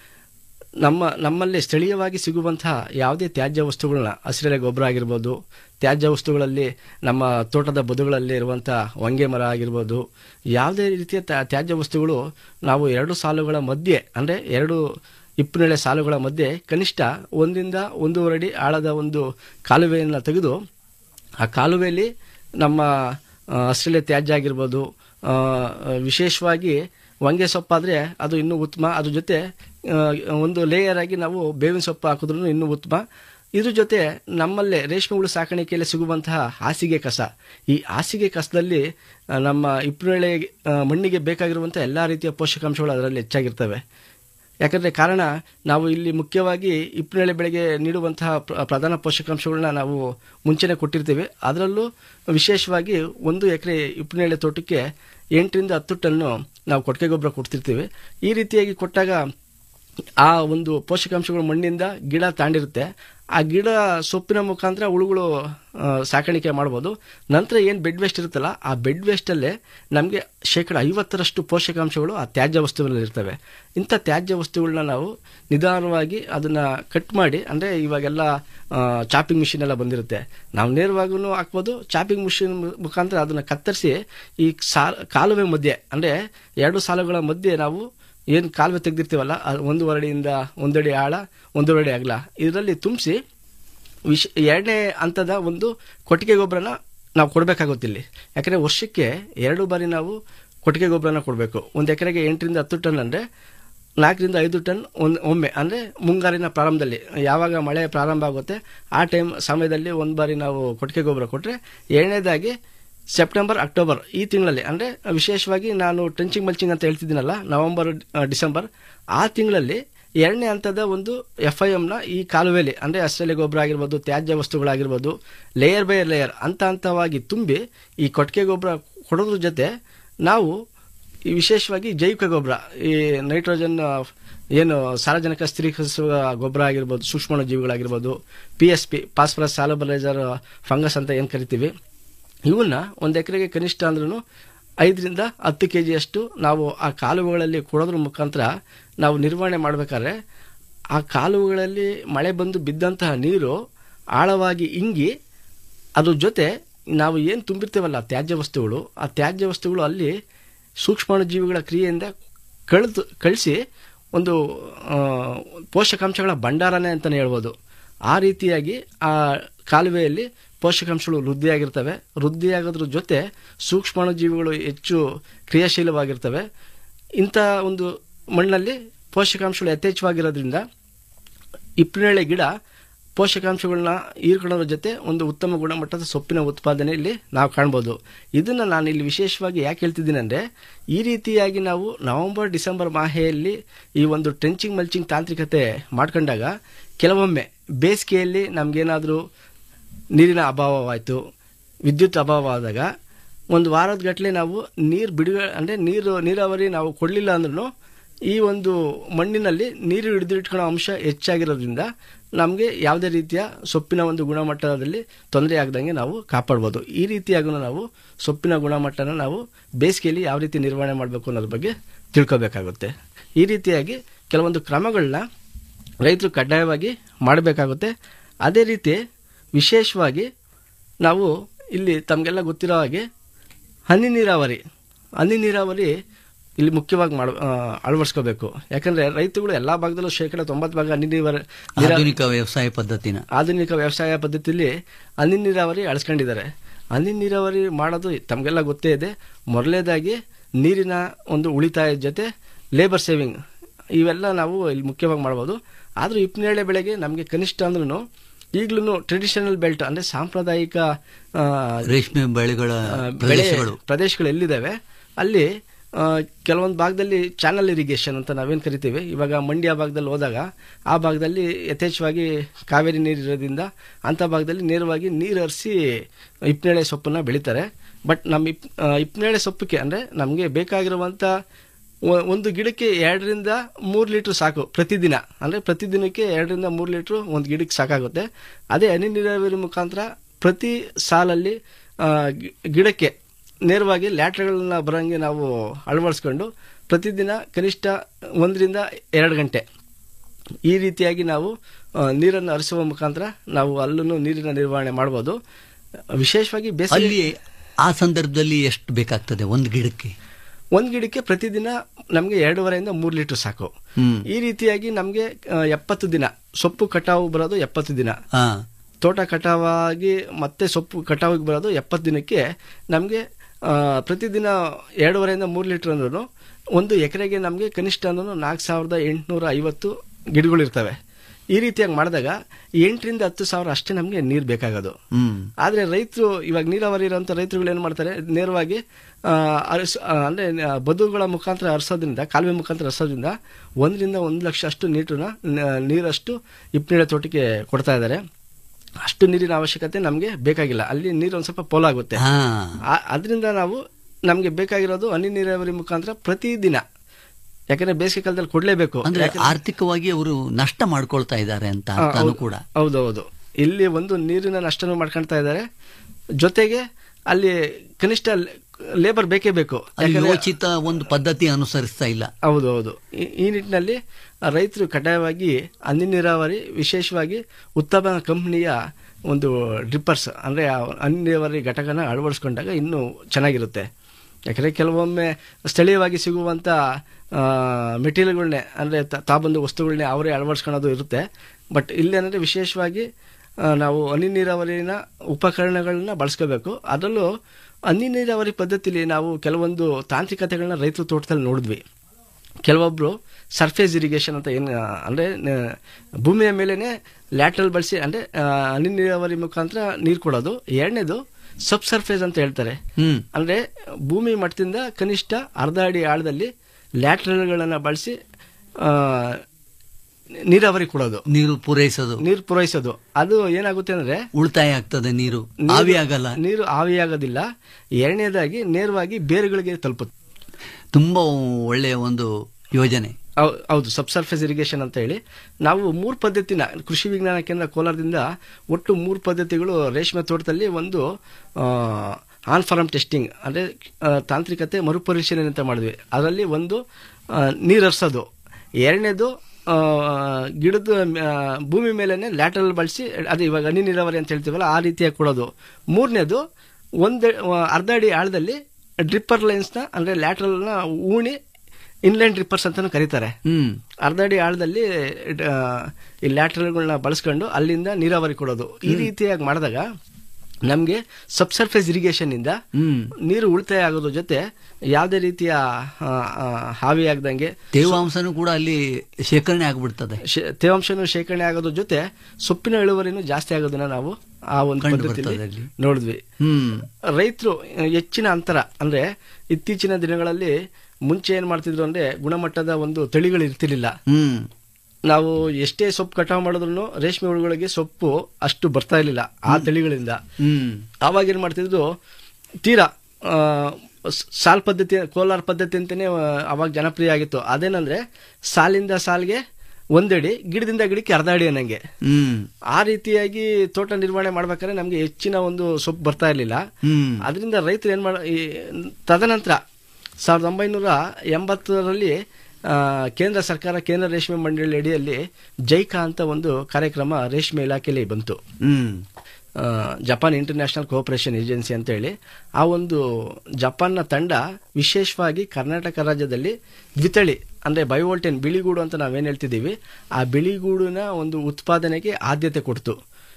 ನಮ್ಮ ನಮ್ಮಲ್ಲಿ ಸ್ಥಳೀಯವಾಗಿ ಸಿಗುವಂತಹ ಯಾವುದೇ ತ್ಯಾಜ್ಯ ವಸ್ತುಗಳನ್ನ ಹಸಿರೆಲೆ ಗೊಬ್ಬರ ಆಗಿರ್ಬೋದು ತ್ಯಾಜ್ಯ ವಸ್ತುಗಳಲ್ಲಿ ನಮ್ಮ ತೋಟದ ಬದುಗಳಲ್ಲಿ ಇರುವಂಥ ಹೊಂಗೆ ಮರ ಆಗಿರ್ಬೋದು ಯಾವುದೇ ರೀತಿಯ ತ್ಯಾ- ತ್ಯಾಜ್ಯ ವಸ್ತುಗಳು ನಾವು ಎರಡು ಸಾಲುಗಳ ಮಧ್ಯೆ ಅಂದರೆ ಎರಡು ಇಪ್ಪನೇಳೆ ಸಾಲುಗಳ ಮಧ್ಯೆ ಕನಿಷ್ಠ ಒಂದಿಂದ ಒಂದೂವರೆ ಅಡಿ ಆಳದ ಒಂದು ಕಾಲುವೆಯನ್ನು ತೆಗೆದು ಆ ಕಾಲುವೆಯಲ್ಲಿ ನಮ್ಮ ಆ, ಹಸಿರೆಲೆ ತ್ಯಾಜ್ಯ ಆಗಿರ್ಬೋದು ಆ, ವಿಶೇಷವಾಗಿ ಹೊಂಗೆ ಸೊಪ್ಪಾದರೆ ಅದು ಇನ್ನೂ ಉತ್ತಮ ಅದ್ರ ಜೊತೆ ಆ, ಒಂದು ಲೇಯರ್ ಆಗಿ ನಾವು ಬೇವಿನ ಸೊಪ್ಪು ಹಾಕಿದ್ರೂ ಇನ್ನೂ ಉತ್ತಮ ಇದ್ರ ಜೊತೆ ನಮ್ಮಲ್ಲೇ ರೇಷ್ಮೆ ಹುಳು ಸಾಕಾಣಿಕೆಯಲ್ಲಿ ಸಿಗುವಂತಹ ಹಾಸಿಗೆ ಕಸ ಈ ಹಾಸಿಗೆ ಕಸದಲ್ಲಿ ಆ, ನಮ್ಮ ಇಪ್ಪನೇಳೆ ಆ, ಮಣ್ಣಿಗೆ ಬೇಕಾಗಿರುವಂಥ ಎಲ್ಲ ರೀತಿಯ ಪೋಷಕಾಂಶಗಳು ಅದರಲ್ಲಿ ಹೆಚ್ಚಾಗಿರ್ತವೆ ಯಾಕಂದರೆ ಕಾರಣ ನಾವು ಇಲ್ಲಿ ಮುಖ್ಯವಾಗಿ ಇಪ್ಪನೇಳೆ ಬೆಳೆಗೆ ನೀಡುವಂತಹ ಪ್ರ- ಪ್ರಧಾನ ಪೋಷಕಾಂಶಗಳನ್ನ ನಾವು ಮುಂಚೆನೇ ಕೊಟ್ಟಿರ್ತೀವಿ ಅದರಲ್ಲೂ ವಿಶೇಷವಾಗಿ ಒಂದು ಎಕರೆ ಇಪ್ಪನೇಳೆ ತೋಟಕ್ಕೆ ಎಂಟರಿಂದ ಹತ್ತು ಟನ್ನು ನಾವು ಕೊಟ್ಟಿಗೆ ಗೊಬ್ಬರ ಕೊಡ್ತಿರ್ತೀವಿ ಈ ರೀತಿಯಾಗಿ ಕೊಟ್ಟಾಗ ಆ ಒಂದು ಪೋಷಕಾಂಶಗಳು ಮಣ್ಣಿಂದ ಗಿಡ ತಾಂಡಿರುತ್ತೆ ಆ ಗಿಡ ಸೊಪ್ಪಿನ ಮುಖಾಂತರ ಹುಳುಗಳು ಆ, ಸಾಕಾಣಿಕೆ ಮಾಡ್ಬೋದು ನಂತರ ಏನು ಬೆಡ್ ವೇಸ್ಟ್ ಇರುತ್ತಲ್ಲ ಆ ಬೆಡ್ ವೇಸ್ಟಲ್ಲೇ ನಮಗೆ ಶೇಕಡ ಐವತ್ತರಷ್ಟು ಪೋಷಕಾಂಶಗಳು ಆ ತ್ಯಾಜ್ಯ ವಸ್ತುಗಳಲ್ಲಿ ಇರ್ತವೆ ಇಂಥ ತ್ಯಾಜ್ಯ ವಸ್ತುಗಳನ್ನ ನಾವು ನಿಧಾನವಾಗಿ ಅದನ್ನು ಕಟ್ ಮಾಡಿ ಅಂದರೆ ಇವಾಗೆಲ್ಲ ಚಾಪಿಂಗ್ ಮಿಷಿನ್ ಎಲ್ಲ ಬಂದಿರುತ್ತೆ ನಾವು ನೇರವಾಗೂ ಹಾಕ್ಬೋದು ಚಾಪಿಂಗ್ ಮಿಷಿನ್ ಮುಖಾಂತರ ಅದನ್ನು ಕತ್ತರಿಸಿ ಈ ಸಾ ಕಾಲುವೆ ಮಧ್ಯೆ ಅಂದರೆ ಎರಡು ಸಾಲುಗಳ ಮಧ್ಯೆ ನಾವು ಏನು ಕಾಲುವೆ ತೆಗೆದಿರ್ತೀವಲ್ಲ ಅದು ಒಂದೂವರೆ ಅಡಿಯಿಂದ ಒಂದಡಿ ಆಳ ಒಂದೂವರೆ ಅಡಿ ಅಗಲ ಇದರಲ್ಲಿ ತುಂಬಿಸಿ ವಿಶ್ ಎರಡನೇ ಹಂತದ ಒಂದು ಕೊಟ್ಟಿಗೆ ಗೊಬ್ಬರನ ನಾವು ಕೊಡಬೇಕಾಗುತ್ತೆ ಇಲ್ಲಿ ಯಾಕಂದರೆ ವರ್ಷಕ್ಕೆ ಎರಡು ಬಾರಿ ನಾವು ಕೊಟ್ಟಿಗೆ ಗೊಬ್ಬರನ ಕೊಡಬೇಕು ಒಂದು ಎಕರೆಗೆ ಎಂಟರಿಂದ ಹತ್ತು ಟನ್ ಅಂದರೆ ನಾಲ್ಕರಿಂದ ಐದು ಟನ್ ಒಂದು ಒಮ್ಮೆ ಅಂದರೆ ಮುಂಗಾರಿನ ಪ್ರಾರಂಭದಲ್ಲಿ ಯಾವಾಗ ಮಳೆ ಪ್ರಾರಂಭ ಆಗುತ್ತೆ ಆ ಟೈಮ್ ಸಮಯದಲ್ಲಿ ಒಂದು ಬಾರಿ ನಾವು ಕೊಟ್ಟಿಗೆ ಗೊಬ್ಬರ ಕೊಟ್ಟರೆ ಎರಡನೇದಾಗಿ ಸೆಪ್ಟೆಂಬರ್ ಅಕ್ಟೋಬರ್ ಈ ತಿಂಗಳಲ್ಲಿ ಅಂದರೆ ವಿಶೇಷವಾಗಿ ನಾನು ಟ್ರೆಂಚಿಂಗ್ ಮಲ್ಚಿಂಗ್ ಅಂತ ಹೇಳ್ತಿದ್ದೀನಲ್ಲ ನವೆಂಬರ್ ಆ, ಡಿಸೆಂಬರ್ ಆ ತಿಂಗಳಲ್ಲಿ ಎರಡನೇ ಹಂತದ ಒಂದು ಎಫ್ ಐ ಎಮ್ನ ಈ ಕಾಲುವೆಯಲ್ಲಿ ಅಂದರೆ ಹಸಿರೆಲೆ ಗೊಬ್ಬರ ಆಗಿರ್ಬೋದು ತ್ಯಾಜ್ಯ ವಸ್ತುಗಳಾಗಿರ್ಬೋದು ಲೇಯರ್ ಬೈ ಲೇಯರ್ ಹಂತ ಹಂತವಾಗಿ ತುಂಬಿ ಈ ಕೊಟ್ಟಿಗೆ ಗೊಬ್ಬರ ಕೊಡೋದ್ರ ಜೊತೆ ನಾವು ಈ ವಿಶೇಷವಾಗಿ ಜೈವಿಕ ಗೊಬ್ಬರ ಈ ನೈಟ್ರೋಜನ್ ಆ, ಏನು ಸಾರಜನಕ ಸ್ಥಿರೀಕರಿಸುವ ಗೊಬ್ಬರ ಆಗಿರ್ಬೋದು ಸೂಕ್ಷ್ಮಾಣು ಜೀವಿಗಳಾಗಿರ್ಬೋದು P S P phosphorus solubiliser fungus ಅಂತ ಏನು ಕರಿತೀವಿ ಇವನ್ನ ಒಂದು ಎಕರೆಗೆ ಕನಿಷ್ಠ ಅಂದ್ರೂ ಐದರಿಂದ ಹತ್ತು ಕೆ ಜಿಯಷ್ಟು ನಾವು ಆ ಕಾಲುವೆಗಳಲ್ಲಿ ಕೊಡೋದ್ರ ಮುಖಾಂತರ ನಾವು ನಿರ್ವಹಣೆ ಮಾಡಬೇಕಾದ್ರೆ ಆ ಕಾಲುವೆಗಳಲ್ಲಿ ಮಳೆ ಬಂದು ಬಿದ್ದಂತಹ ನೀರು ಆಳವಾಗಿ ಇಂಗಿ ಅದ್ರ ಜೊತೆ ನಾವು ಏನು ತುಂಬಿರ್ತೇವಲ್ಲ ತ್ಯಾಜ್ಯ ವಸ್ತುಗಳು ಆ ತ್ಯಾಜ್ಯ ವಸ್ತುಗಳು ಅಲ್ಲಿ ಸೂಕ್ಷ್ಮಾಣು ಜೀವಿಗಳ ಕ್ರಿಯೆಯಿಂದ ಕಳೆದು ಕಳಿಸಿ ಒಂದು ಆ, ಪೋಷಕಾಂಶಗಳ ಭಂಡಾರನೇ ಅಂತಲೇ ಹೇಳ್ಬೋದು ಆ ರೀತಿಯಾಗಿ ಆ ಕಾಲುವೆಯಲ್ಲಿ ಪೋಷಕಾಂಶಗಳು ವೃದ್ಧಿಯಾಗಿರ್ತವೆ ವೃದ್ಧಿಯಾಗೋದ್ರ ಜೊತೆ ಸೂಕ್ಷ್ಮಾಣು ಜೀವಿಗಳು ಹೆಚ್ಚು ಕ್ರಿಯಾಶೀಲವಾಗಿರ್ತವೆ ಇಂಥ ಒಂದು ಮಣ್ಣಲ್ಲಿ ಪೋಷಕಾಂಶಗಳು ಯಥೇಚ್ಛವಾಗಿರೋದ್ರಿಂದ ಇಪ್ಪನೇಳೆ ಗಿಡ ಪೋಷಕಾಂಶಗಳನ್ನ ಹೀರ್ಕೊಳ್ಳೋದ್ರ ಜೊತೆ ಒಂದು ಉತ್ತಮ ಗುಣಮಟ್ಟದ ಸೊಪ್ಪಿನ ಉತ್ಪಾದನೆಯಲ್ಲಿ ನಾವು ಕಾಣ್ಬೋದು ಇದನ್ನು ನಾನು ಇಲ್ಲಿ ವಿಶೇಷವಾಗಿ ಯಾಕೆ ಹೇಳ್ತಿದ್ದೀನಿ ಅಂದರೆ ಈ ರೀತಿಯಾಗಿ ನಾವು ನವೆಂಬರ್ ಡಿಸೆಂಬರ್ ಮಾಹೆಯಲ್ಲಿ ಈ ಒಂದು ಟ್ರೆಂಚಿಂಗ್ ಮಲ್ಚಿಂಗ್ ತಾಂತ್ರಿಕತೆ ಮಾಡ್ಕೊಂಡಾಗ ಕೆಲವೊಮ್ಮೆ ಬೇಸಿಗೆಯಲ್ಲಿ ನಮಗೇನಾದರೂ ನೀರಿನ ಅಭಾವವಾಯಿತು ವಿದ್ಯುತ್ ಅಭಾವ ಆದಾಗ ಒಂದು ವಾರದ ಗಟ್ಟಲೆ ನಾವು ನೀರು ಬಿಡುಗಡೆ ಅಂದರೆ ನೀರು ನೀರಾವರಿ ನಾವು ಕೊಡಲಿಲ್ಲ ಅಂದ್ರೂ ಈ ಒಂದು ಮಣ್ಣಿನಲ್ಲಿ ನೀರು ಹಿಡಿದಿಟ್ಕೊಳ್ಳೋ ಅಂಶ ಹೆಚ್ಚಾಗಿರೋದ್ರಿಂದ ನಮಗೆ ಯಾವುದೇ ರೀತಿಯ ಸೊಪ್ಪಿನ ಒಂದು ಗುಣಮಟ್ಟದಲ್ಲಿ ತೊಂದರೆ ಆಗದಂಗೆ ನಾವು ಕಾಪಾಡ್ಬೋದು ಈ ರೀತಿಯಾಗೂ ನಾವು ಸೊಪ್ಪಿನ ಗುಣಮಟ್ಟನ ನಾವು ಬೇಸಿಗೆಯಲ್ಲಿ ಯಾವ ರೀತಿ ನಿರ್ವಹಣೆ ಮಾಡಬೇಕು ಅನ್ನೋದ್ರ ಬಗ್ಗೆ ತಿಳ್ಕೊಬೇಕಾಗುತ್ತೆ ಈ ರೀತಿಯಾಗಿ ಕೆಲವೊಂದು ಕ್ರಮಗಳನ್ನ ರೈತರು ಕಡ್ಡಾಯವಾಗಿ ಮಾಡಬೇಕಾಗುತ್ತೆ ಅದೇ ರೀತಿ ವಿಶೇಷವಾಗಿ ನಾವು ಇಲ್ಲಿ ತಮಗೆಲ್ಲ ಗೊತ್ತಿರೋ ಹಾಗೆ ಹನಿ ನೀರಾವರಿ ಹನಿ ನೀರಾವರಿ ಇಲ್ಲಿ ಮುಖ್ಯವಾಗಿ ಮಾಡ ಆ, ಅಳವಡಿಸ್ಕೋಬೇಕು ಯಾಕಂದ್ರೆ ರೈತರುಗಳು ಎಲ್ಲಾ ಭಾಗದಲ್ಲೂ ಶೇಕಡ ತೊಂಬತ್ತು ಭಾಗ ಹನಿ ನೀರಾವರಿ ನೀರಾ- ಆಧುನಿಕ ವ್ಯವಸಾಯ ಪದ್ಧತಿನ ಆಧುನಿಕ ವ್ಯವಸಾಯ ಪದ್ಧತಿಯಲ್ಲಿ ಹನಿ ನೀರಾವರಿ ಅಳಿಸ್ಕೊಂಡಿದ್ದಾರೆ ಹನಿ ನೀರಾವರಿ ಮಾಡೋದು ತಮಗೆಲ್ಲ ಗೊತ್ತೇ ಇದೆ ಮೊದಲನೇದಾಗಿ ನೀರಿನ ಒಂದು ಉಳಿತಾಯ ಜೊತೆ ಲೇಬರ್ ಸೇವಿಂಗ್ ಇವೆಲ್ಲ ನಾವು ಇಲ್ಲಿ ಮುಖ್ಯವಾಗಿ ಮಾಡ್ಬೋದು ಆದರೂ ಇಪ್ಪನೇಳೆ ಬೆಳೆಗೆ ನಮಗೆ ಕನಿಷ್ಠ ಅಂದ್ರೂ ಈಗಲೂ ಟ್ರೆಡಿಷನಲ್ ಬೆಲ್ಟ್ ಅಂದರೆ ಸಾಂಪ್ರದಾಯಿಕ ಆ, ರೇಷ್ಮೆ ಬೆಳೆಗಳ ಆ, ಬೆಳೆ ಪ್ರದೇಶಗಳು ಪ್ರದೇಶಗಳು ಎಲ್ಲಿದ್ದಾವೆ ಅಲ್ಲಿ ಆ, ಕೆಲವೊಂದು ಭಾಗದಲ್ಲಿ ಚಾನಲ್ ಇರಿಗೇಷನ್ ಅಂತ ನಾವೇನು ಕರಿತೀವಿ ಇವಾಗ ಮಂಡ್ಯ ಭಾಗದಲ್ಲಿ ಹೋದಾಗ ಆ ಭಾಗದಲ್ಲಿ ಯಥೇಚ್ಛವಾಗಿ ಕಾವೇರಿ ನೀರು ಇರೋದ್ರಿಂದ ಅಂಥ ಭಾಗದಲ್ಲಿ ನೇರವಾಗಿ ನೀರು ಹರಿಸಿ ಇಪ್ಪನೇಳೆ ಸೊಪ್ಪನ್ನು ಬೆಳೀತಾರೆ ಬಟ್ ನಮ್ಮ ಇಪ್ ಆ, ಇಪ್ಪನೇಳೆ ಸೊಪ್ಪಕ್ಕೆ ಅಂದರೆ ನಮಗೆ ಬೇಕಾಗಿರುವಂಥ ಒ- ಒಂದು ಗಿಡಕ್ಕೆ ಎರಡರಿಂದ ಮೂರು ಲೀಟ್ರ್ ಸಾಕು ಪ್ರತಿದಿನ ಅಂದರೆ ಪ್ರತಿದಿನಕ್ಕೆ ಎರಡರಿಂದ ಮೂರು ಲೀಟ್ರ್ ಒಂದು ಗಿಡಕ್ಕೆ ಸಾಕಾಗುತ್ತೆ ಅದೇ ಹನಿ ನೀರಾವರಿ ಮುಖಾಂತರ ಪ್ರತಿ ಸಾಲಲ್ಲಿ ಆ, ಗಿ- ಗಿಡಕ್ಕೆ ನೇರವಾಗಿ ಲ್ಯಾಟ್ರ್ಗಳನ್ನ ಬರೋಂಗೆ ನಾವು ಅಳವಡಿಸ್ಕೊಂಡು ಪ್ರತಿದಿನ ಕನಿಷ್ಠ ಒಂದರಿಂದ ಎರಡು ಗಂಟೆ ಈ ರೀತಿಯಾಗಿ ನಾವು ಆ, ನೀರನ್ನು ಹರಿಸುವ ಮುಖಾಂತರ ನಾವು ಅಲ್ಲೂ ನೀರಿನ ನಿರ್ವಹಣೆ ಮಾಡ್ಬೋದು ವಿಶೇಷವಾಗಿ ಬೇಸಿಗೆ ಅಲ್ಲಿ ಆ ಸಂದರ್ಭದಲ್ಲಿ ಎಷ್ಟು ಬೇಕಾಗ್ತದೆ ಒಂದು ಗಿಡಕ್ಕೆ ಒಂದು ಗಿಡಕ್ಕೆ ಪ್ರತಿದಿನ ನಮಗೆ ಎರಡೂವರೆಯಿಂದ ಮೂರು ಲೀಟರ್ ಸಾಕು ಹ್ಮ್. ಈ ರೀತಿಯಾಗಿ ನಮಗೆ ಎಪ್ಪತ್ತು ದಿನ ಸೊಪ್ಪು ಕಟಾವು ಬರೋದು ಎಪ್ಪತ್ತು ದಿನ ಹಾ ತೋಟ ಕಟಾವಾಗಿ ಮತ್ತೆ ಸೊಪ್ಪು ಕಟಾವಿಗೆ ಬರೋದು ಎಪ್ಪತ್ತು ದಿನಕ್ಕೆ ನಮಗೆ ಪ್ರತಿದಿನ ಎರಡೂವರೆಯಿಂದ ಮೂರು ಲೀಟರ್ ಅಂದ್ರೂ ಒಂದು ಎಕರೆಗೆ ನಮಗೆ ಕನಿಷ್ಠ ಅಂದ್ರೂ ನಾಲ್ಕು ಸಾವಿರದ ಎಂಟುನೂರ ಐವತ್ತು ಗಿಡಗಳಿರ್ತವೆ ಈ ರೀತಿಯಾಗಿ ಮಾಡಿದಾಗ ಎಂಟರಿಂದ ಹತ್ತು ಸಾವಿರ ಅಷ್ಟೇ ನಮಗೆ ನೀರು ಬೇಕಾಗೋದು ಹ್ಮ್ ಆದರೆ ರೈತರು ಇವಾಗ ನೀರಾವರಿ ಇರೋಂಥ ರೈತರುಗಳು ಏನು ಮಾಡ್ತಾರೆ ನೇರವಾಗಿ ಆ, ಅರಸ್ ಆ, ಅಂದ್ರೆ ಆ, ಬದುಗಳ ಮುಖಾಂತರ ಹರಿಸೋದ್ರಿಂದ ಕಾಲುವೆ ಮುಖಾಂತರ ಹರಿಸೋದ್ರಿಂದ ಒಂದರಿಂದ ಒಂದು ಲಕ್ಷ ಅಷ್ಟು ನೀರನ್ನ ನ- ನೀರಷ್ಟು ಇಪ್ಪನೇಳೆ ತೋಟಕ್ಕೆ ಕೊಡ್ತಾ ಇದ್ದಾರೆ ಅಷ್ಟು ನೀರಿನ ಅವಶ್ಯಕತೆ ನಮಗೆ ಬೇಕಾಗಿಲ್ಲ ಅಲ್ಲಿ ನೀರು ಒಂದು ಸ್ವಲ್ಪ ಪೋಲಾಗುತ್ತೆ ಹಾ ಆ- ಅದರಿಂದ ನಾವು ನಮಗೆ ಬೇಕಾಗಿರೋದು ಹನಿ ನೀರಾವರಿ ಮುಖಾಂತರ ಪ್ರತಿದಿನ ಯಾಕಂದ್ರೆ ಬೇಸಿಗೆ ಕಾಲದಲ್ಲಿ ಕೊಡ್ಲೇಬೇಕು ಅಂದ್ರೆ ಯಾಕಂದ್ರೆ- ಆರ್ಥಿಕವಾಗಿ ಅವರು ನಷ್ಟ ಮಾಡ್ಕೊಳ್ತಾ ಇದ್ದಾರೆ ಅಂತ ಹಾ, ಅರ್ಥನೂ ಹೌದು. ಕೂಡ ಹೌದೌದು ಇಲ್ಲಿ ಒಂದು ನೀರಿನ ನಷ್ಟನೂ ಮಾಡ್ಕೊಳ್ತಾ ಇದ್ದಾರೆ ಜೊತೆಗೆ ಅಲ್ಲಿ ಕನಿಷ್ಠ ಲೇಬರ್ ಬೇಕೇ ಬೇಕು ಅಲ್ಲಿ ಯಾಕಂದ್ರೆ- ಯೋಚಿತ ಒಂದು ಪದ್ಧತಿ ಅನುಸರಿಸ್ತಾ ಇಲ್ಲ ಹೌದು ಹೌದು ಈ- ಈ ನಿಟ್ಟಿನಲ್ಲಿ ರೈತರು ಕಡ್ಡಾಯವಾಗಿ ಹನಿ ನೀರಾವರಿ ವಿಶೇಷವಾಗಿ ಉತ್ತಮ ಕಂಪನಿಯ ಒಂದು ಡ್ರಿಪ್ಪರ್ಸ್ ಅಂದರೆ ಹನಿ ನೀರಾವರಿ ಘಟಕನ ಅಳವಡಿಸ್ಕೊಂಡಾಗ ಇನ್ನೂ ಚೆನ್ನಾಗಿರುತ್ತೆ ಯಾಕಂದರೆ ಕೆಲವೊಮ್ಮೆ ಸ್ಥಳೀಯವಾಗಿ ಸಿಗುವಂಥ ಮೆಟೀರಿಯಲ್ಗಳನ್ನೇ ಅಂದರೆ ತಾಬಂದು ವಸ್ತುಗಳನ್ನೇ ಅವರೇ ಅಳವಡಿಸ್ಕೊಳ್ಳೋದು ಇರುತ್ತೆ ಬಟ್ ಇಲ್ಲೇನಂದರೆ ವಿಶೇಷವಾಗಿ ಆ, ನಾವು ಹನಿ ನೀರಾವರಿನ ಉಪಕರಣಗಳನ್ನ ಬಳಸ್ಕೋಬೇಕು ಅದರಲ್ಲೂ ಹನಿ ನೀರಾವರಿ ಪದ್ಧತಿಲಿ ನಾವು ಕೆಲವೊಂದು ತಾಂತ್ರಿಕತೆಗಳನ್ನ ರೈತರ ತೋಟದಲ್ಲಿ ನೋಡಿದ್ವಿ ಕೆಲವೊಬ್ರು ಸರ್ಫೇಸ್ ಇರಿಗೇಷನ್ ಅಂತ ಏನು ಅಂದರೆ ಭೂಮಿಯ ಮೇಲೇನೆ ಲ್ಯಾಟ್ರಲ್ ಬಳಸಿ ಅಂದರೆ ಹನಿ ನೀರಾವರಿ ಮುಖಾಂತರ ನೀರು ಕೊಡೋದು ಎರಡನೇದು ಸಬ್ ಸರ್ಫೇಸ್ ಅಂತ ಹೇಳ್ತಾರೆ ಹ್ಮ್ ಅಂದರೆ ಭೂಮಿ ಮಟ್ಟದಿಂದ ಕನಿಷ್ಠ ಅರ್ಧ ಅಡಿ ಆಳದಲ್ಲಿ ಲ್ಯಾಟ್ರಲ್ಗಳನ್ನು ಬಳಸಿ ಆ, ನೀರಾವರಿ ಕೊಡೋದು ನೀರು ಪೂರೈಸೋದು ನೀರು ಪೂರೈಸೋದು ಅದು ಏನಾಗುತ್ತೆ ಅಂದ್ರೆ ಉಳಿತಾಯ ಆಗ್ತದೆ ನೀರು ನೀರು- ಆವಿ ಆಗಲ್ಲ ನೀರು ಆವಿಯಾಗೋದಿಲ್ಲ ಎರಡನೇದಾಗಿ ನೇರವಾಗಿ ಬೇರುಗಳಿಗೆ ತಲುಪುತ್ತೆ ತುಂಬಾ ಒಳ್ಳೆಯ ಒಂದು ಯೋಜನೆ ಹೌ- ಹೌದು ಸಬ್ಸರ್ಫೇಸ್ ಇರಿಗೇಷನ್ ಅಂತ ಹೇಳಿ ನಾವು ಮೂರು ಪದ್ಧತಿನ ಕೃಷಿ ವಿಜ್ಞಾನ ಕೇಂದ್ರ ಕೋಲಾರದಿಂದ ಒಟ್ಟು ಮೂರು ಪದ್ಧತಿಗಳು ರೇಷ್ಮೆ ತೋಟದಲ್ಲಿ ಒಂದು ಆನ್ ಫಾರ್ಮ್ ಟೆಸ್ಟಿಂಗ್ ಅಂದರೆ ತಾಂತ್ರಿಕತೆ ಮರುಪರಿಶೀಲನೆ ಅಂತ ಮಾಡಿದ್ವಿ ಅದರಲ್ಲಿ ಒಂದು ಆ, ನೀರು ಹರಿಸೋದು ಎರಡನೇದು ಆ, ಗಿಡದ ಆ, ಭೂಮಿ ಮೇಲೇನೆ ಲ್ಯಾಟ್ರಲ್ ಬಳಸಿ ಅದೇ ಇವಾಗ ಹನಿ ನೀರಾವರಿ ಅಂತ ಹೇಳ್ತೀವಲ್ಲ ಆ ರೀತಿಯಾಗಿ ಕೊಡೋದು ಮೂರನೇದು ಒಂದು ಅರ್ಧ ಅಡಿ ಆಳದಲ್ಲಿ ಡ್ರಿಪ್ಪರ್ ಲೈನ್ಸ್ನ ಅಂದರೆ ಲ್ಯಾಟ್ರಲ್ನ ಊಣಿ ಇನ್ಲೈನ್ ಡ್ರಿಪ್ಪರ್ಸ್ ಅಂತಾನು ಕರೀತಾರೆ ಹ್ಮ್ ಅರ್ಧ ಅಡಿ ಆಳದಲ್ಲಿ ಆ, ಈ ಲ್ಯಾಟ್ರಲ್ಗಳನ್ನ ಬಳಸ್ಕೊಂಡು ಅಲ್ಲಿಂದ ನೀರಾವರಿ ಕೊಡೋದು ಈ ರೀತಿಯಾಗಿ ಮಾಡಿದಾಗ ನಮಗೆ ಸಬ್ಸರ್ಫೇಸ್ ಇರಿಗೇಷನ್ ಇಂದ ಹ್ಮ್ ನೀರು ಉಳಿತಾಯ ಆಗೋದ್ರ ಜೊತೆ ಯಾವುದೇ ರೀತಿಯ ಆ, ಆ, ಹಾವಿ ಆಗದಂಗೆ ತೇವಾಂಶನೂ ಕೂಡ ಅಲ್ಲಿ ಶೇಖರಣೆ ಆಗ್ಬಿಡ್ತದೆ ಶೇ- ತೇವಾಂಶನೂ ಶೇಖರಣೆ ಆಗೋದ್ರ ಜೊತೆ ಸೊಪ್ಪಿನ ಇಳುವರಿನೂ ಜಾಸ್ತಿ ಆಗೋದನ್ನ ನಾವು ಆ ಒಂದು ಕಂಡು ಪದ್ಧತಿಯಲ್ಲಿ ಬರ್ತದೆ ಅಲ್ಲಿ. ನೋಡಿದ್ವಿ ಹ್ಮ್ ರೈತರು ಹೆಚ್ಚಿನ ಅಂತರ ಅಂದ್ರೆ ಇತ್ತೀಚಿನ ದಿನಗಳಲ್ಲಿ ಮುಂಚೆ ಏನ್ ಮಾಡ್ತಿದ್ರು ಅಂದ್ರೆ ಗುಣಮಟ್ಟದ ಒಂದು ತಳಿಗಳು ಇರ್ತಿರ್ಲಿಲ್ಲ ಹ್ಮ್ ನಾವು ಎಷ್ಟೇ ಸೊಪ್ಪು ಕಟಾವು ಮಾಡಿದ್ರು ರೇಷ್ಮೆ ಹುಳುಗಳಿಗೆ ಸೊಪ್ಪು ಅಷ್ಟು ಬರ್ತಾ ಇರ್ಲಿಲ್ಲ ಆ ತಳಿಗಳಿಂದ ಹ್ಮ್ ಆವಾಗ ಏನ್ ಮಾಡ್ತಿದ್ರು ತೀರಾ ಆ, ಸ್- ಸಾಲ್ ಪದ್ಧತಿ ಕೋಲಾರ ಪದ್ಧತಿ ಅಂತಾನೆ ಆ, ಅವಾಗ ಜನಪ್ರಿಯ ಆಗಿತ್ತು ಅದೇನಂದ್ರೆ ಸಾಲಿಂದ ಸಾಲ್ಗೆ ಒಂದಡಿ ಗಿಡದಿಂದ ಗಿಡಕ್ಕೆ ಅರ್ಧ ಅಡಿ ಅನ್ನಂಗೆ ಹ್ಮ್ ಆ ರೀತಿಯಾಗಿ ತೋಟ ನಿರ್ವಹಣೆ ಮಾಡ್ಬೇಕಾದ್ರೆ ನಮ್ಗೆ ಹೆಚ್ಚಿನ ಒಂದು ಸೊಪ್ಪು ಬರ್ತಾ ಇರಲಿಲ್ಲ ಹ್ಮ್ ಅದರಿಂದ ರೈತರು ಏನ್ ಮಾಡ ಈ ತದನಂತರ ಸಾವಿರದ ಒಂಬೈನೂರ ಎಂಬತ್ತರಲ್ಲಿ ಆ, ಕೇಂದ್ರ ಸರ್ಕಾರ ಕೇಂದ್ರ ರೇಷ್ಮೆ ಮಂಡಳಿ ಅಡಿಯಲ್ಲಿ ಜೈಕಾ ಅಂತ ಒಂದು ಕಾರ್ಯಕ್ರಮ ರೇಷ್ಮೆ ಇಲಾಖೆಯಲ್ಲಿ ಬಂತು ಹ್ಮ್ ಆ, ಜಪಾನ್ ಇಂಟರ್ನ್ಯಾಷನಲ್ ಕೋಆಪರೇಷನ್ ಏಜೆನ್ಸಿ ಅಂತ ಹೇಳಿ ಆ ಒಂದು ಜಪಾನ್ನ ತಂಡ ವಿಶೇಷವಾಗಿ ಕರ್ನಾಟಕ ರಾಜ್ಯದಲ್ಲಿ ದ್ವಿತಳಿ ಅಂದ್ರೆ ಬಯೋವೋಲ್ಟೇನ್ ಬಿಳಿಗೂಡು ಅಂತ ನಾವೇನ್ ಹೇಳ್ತಿದ್ದೀವಿ ಆ ಬಿಳಿಗೂಡಿನ ಒಂದು ಉತ್ಪಾದನೆಗೆ ಆದ್ಯತೆ ಕೊಡ್ತು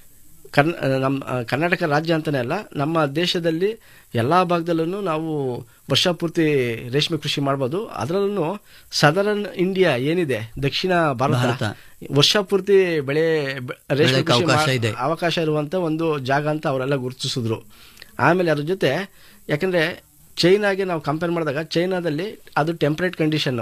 ಕರ್ನ ನಮ್ಮ ಆ, ಕರ್ನಾಟಕ ರಾಜ್ಯ ಅಂತಾನೆ ಅಲ್ಲ ನಮ್ಮ ದೇಶದಲ್ಲಿ ಎಲ್ಲಾ ಭಾಗದಲ್ಲೂ ನಾವು ವರ್ಷ ಪೂರ್ತಿ ರೇಷ್ಮೆ ಕೃಷಿ ಮಾಡ್ಬೋದು ಅದರಲ್ಲೂ ಸದರನ್ ಇಂಡಿಯಾ ಏನಿದೆ ದಕ್ಷಿಣ ಭಾರತ ಭಾರತ. ವರ್ಷ ಪೂರ್ತಿ ಬೆಳೆ ಬೆ- ರೇಷ್ಮೆ ಬೆಳೆಯಕ್ಕೆ ಕೃಷಿ ಅವಕಾಶ ಮಾ- ಇದೆ. ಅವಕಾಶ ಇರುವಂತ ಒಂದು ಜಾಗ ಅಂತ ಅವರೆಲ್ಲ ಗುರುತಿಸಿದ್ರು ಆಮೇಲೆ ಅದ್ರ ಜೊತೆ ಯಾಕಂದ್ರೆ ಚೈನಾಗೆ ನಾವು ಕಂಪೇರ್ ಮಾಡಿದಾಗ ಚೈನಾದಲ್ಲಿ ಅದು ಟೆಂಪ್ರೇಟ್ ಕಂಡೀಷನ್ನು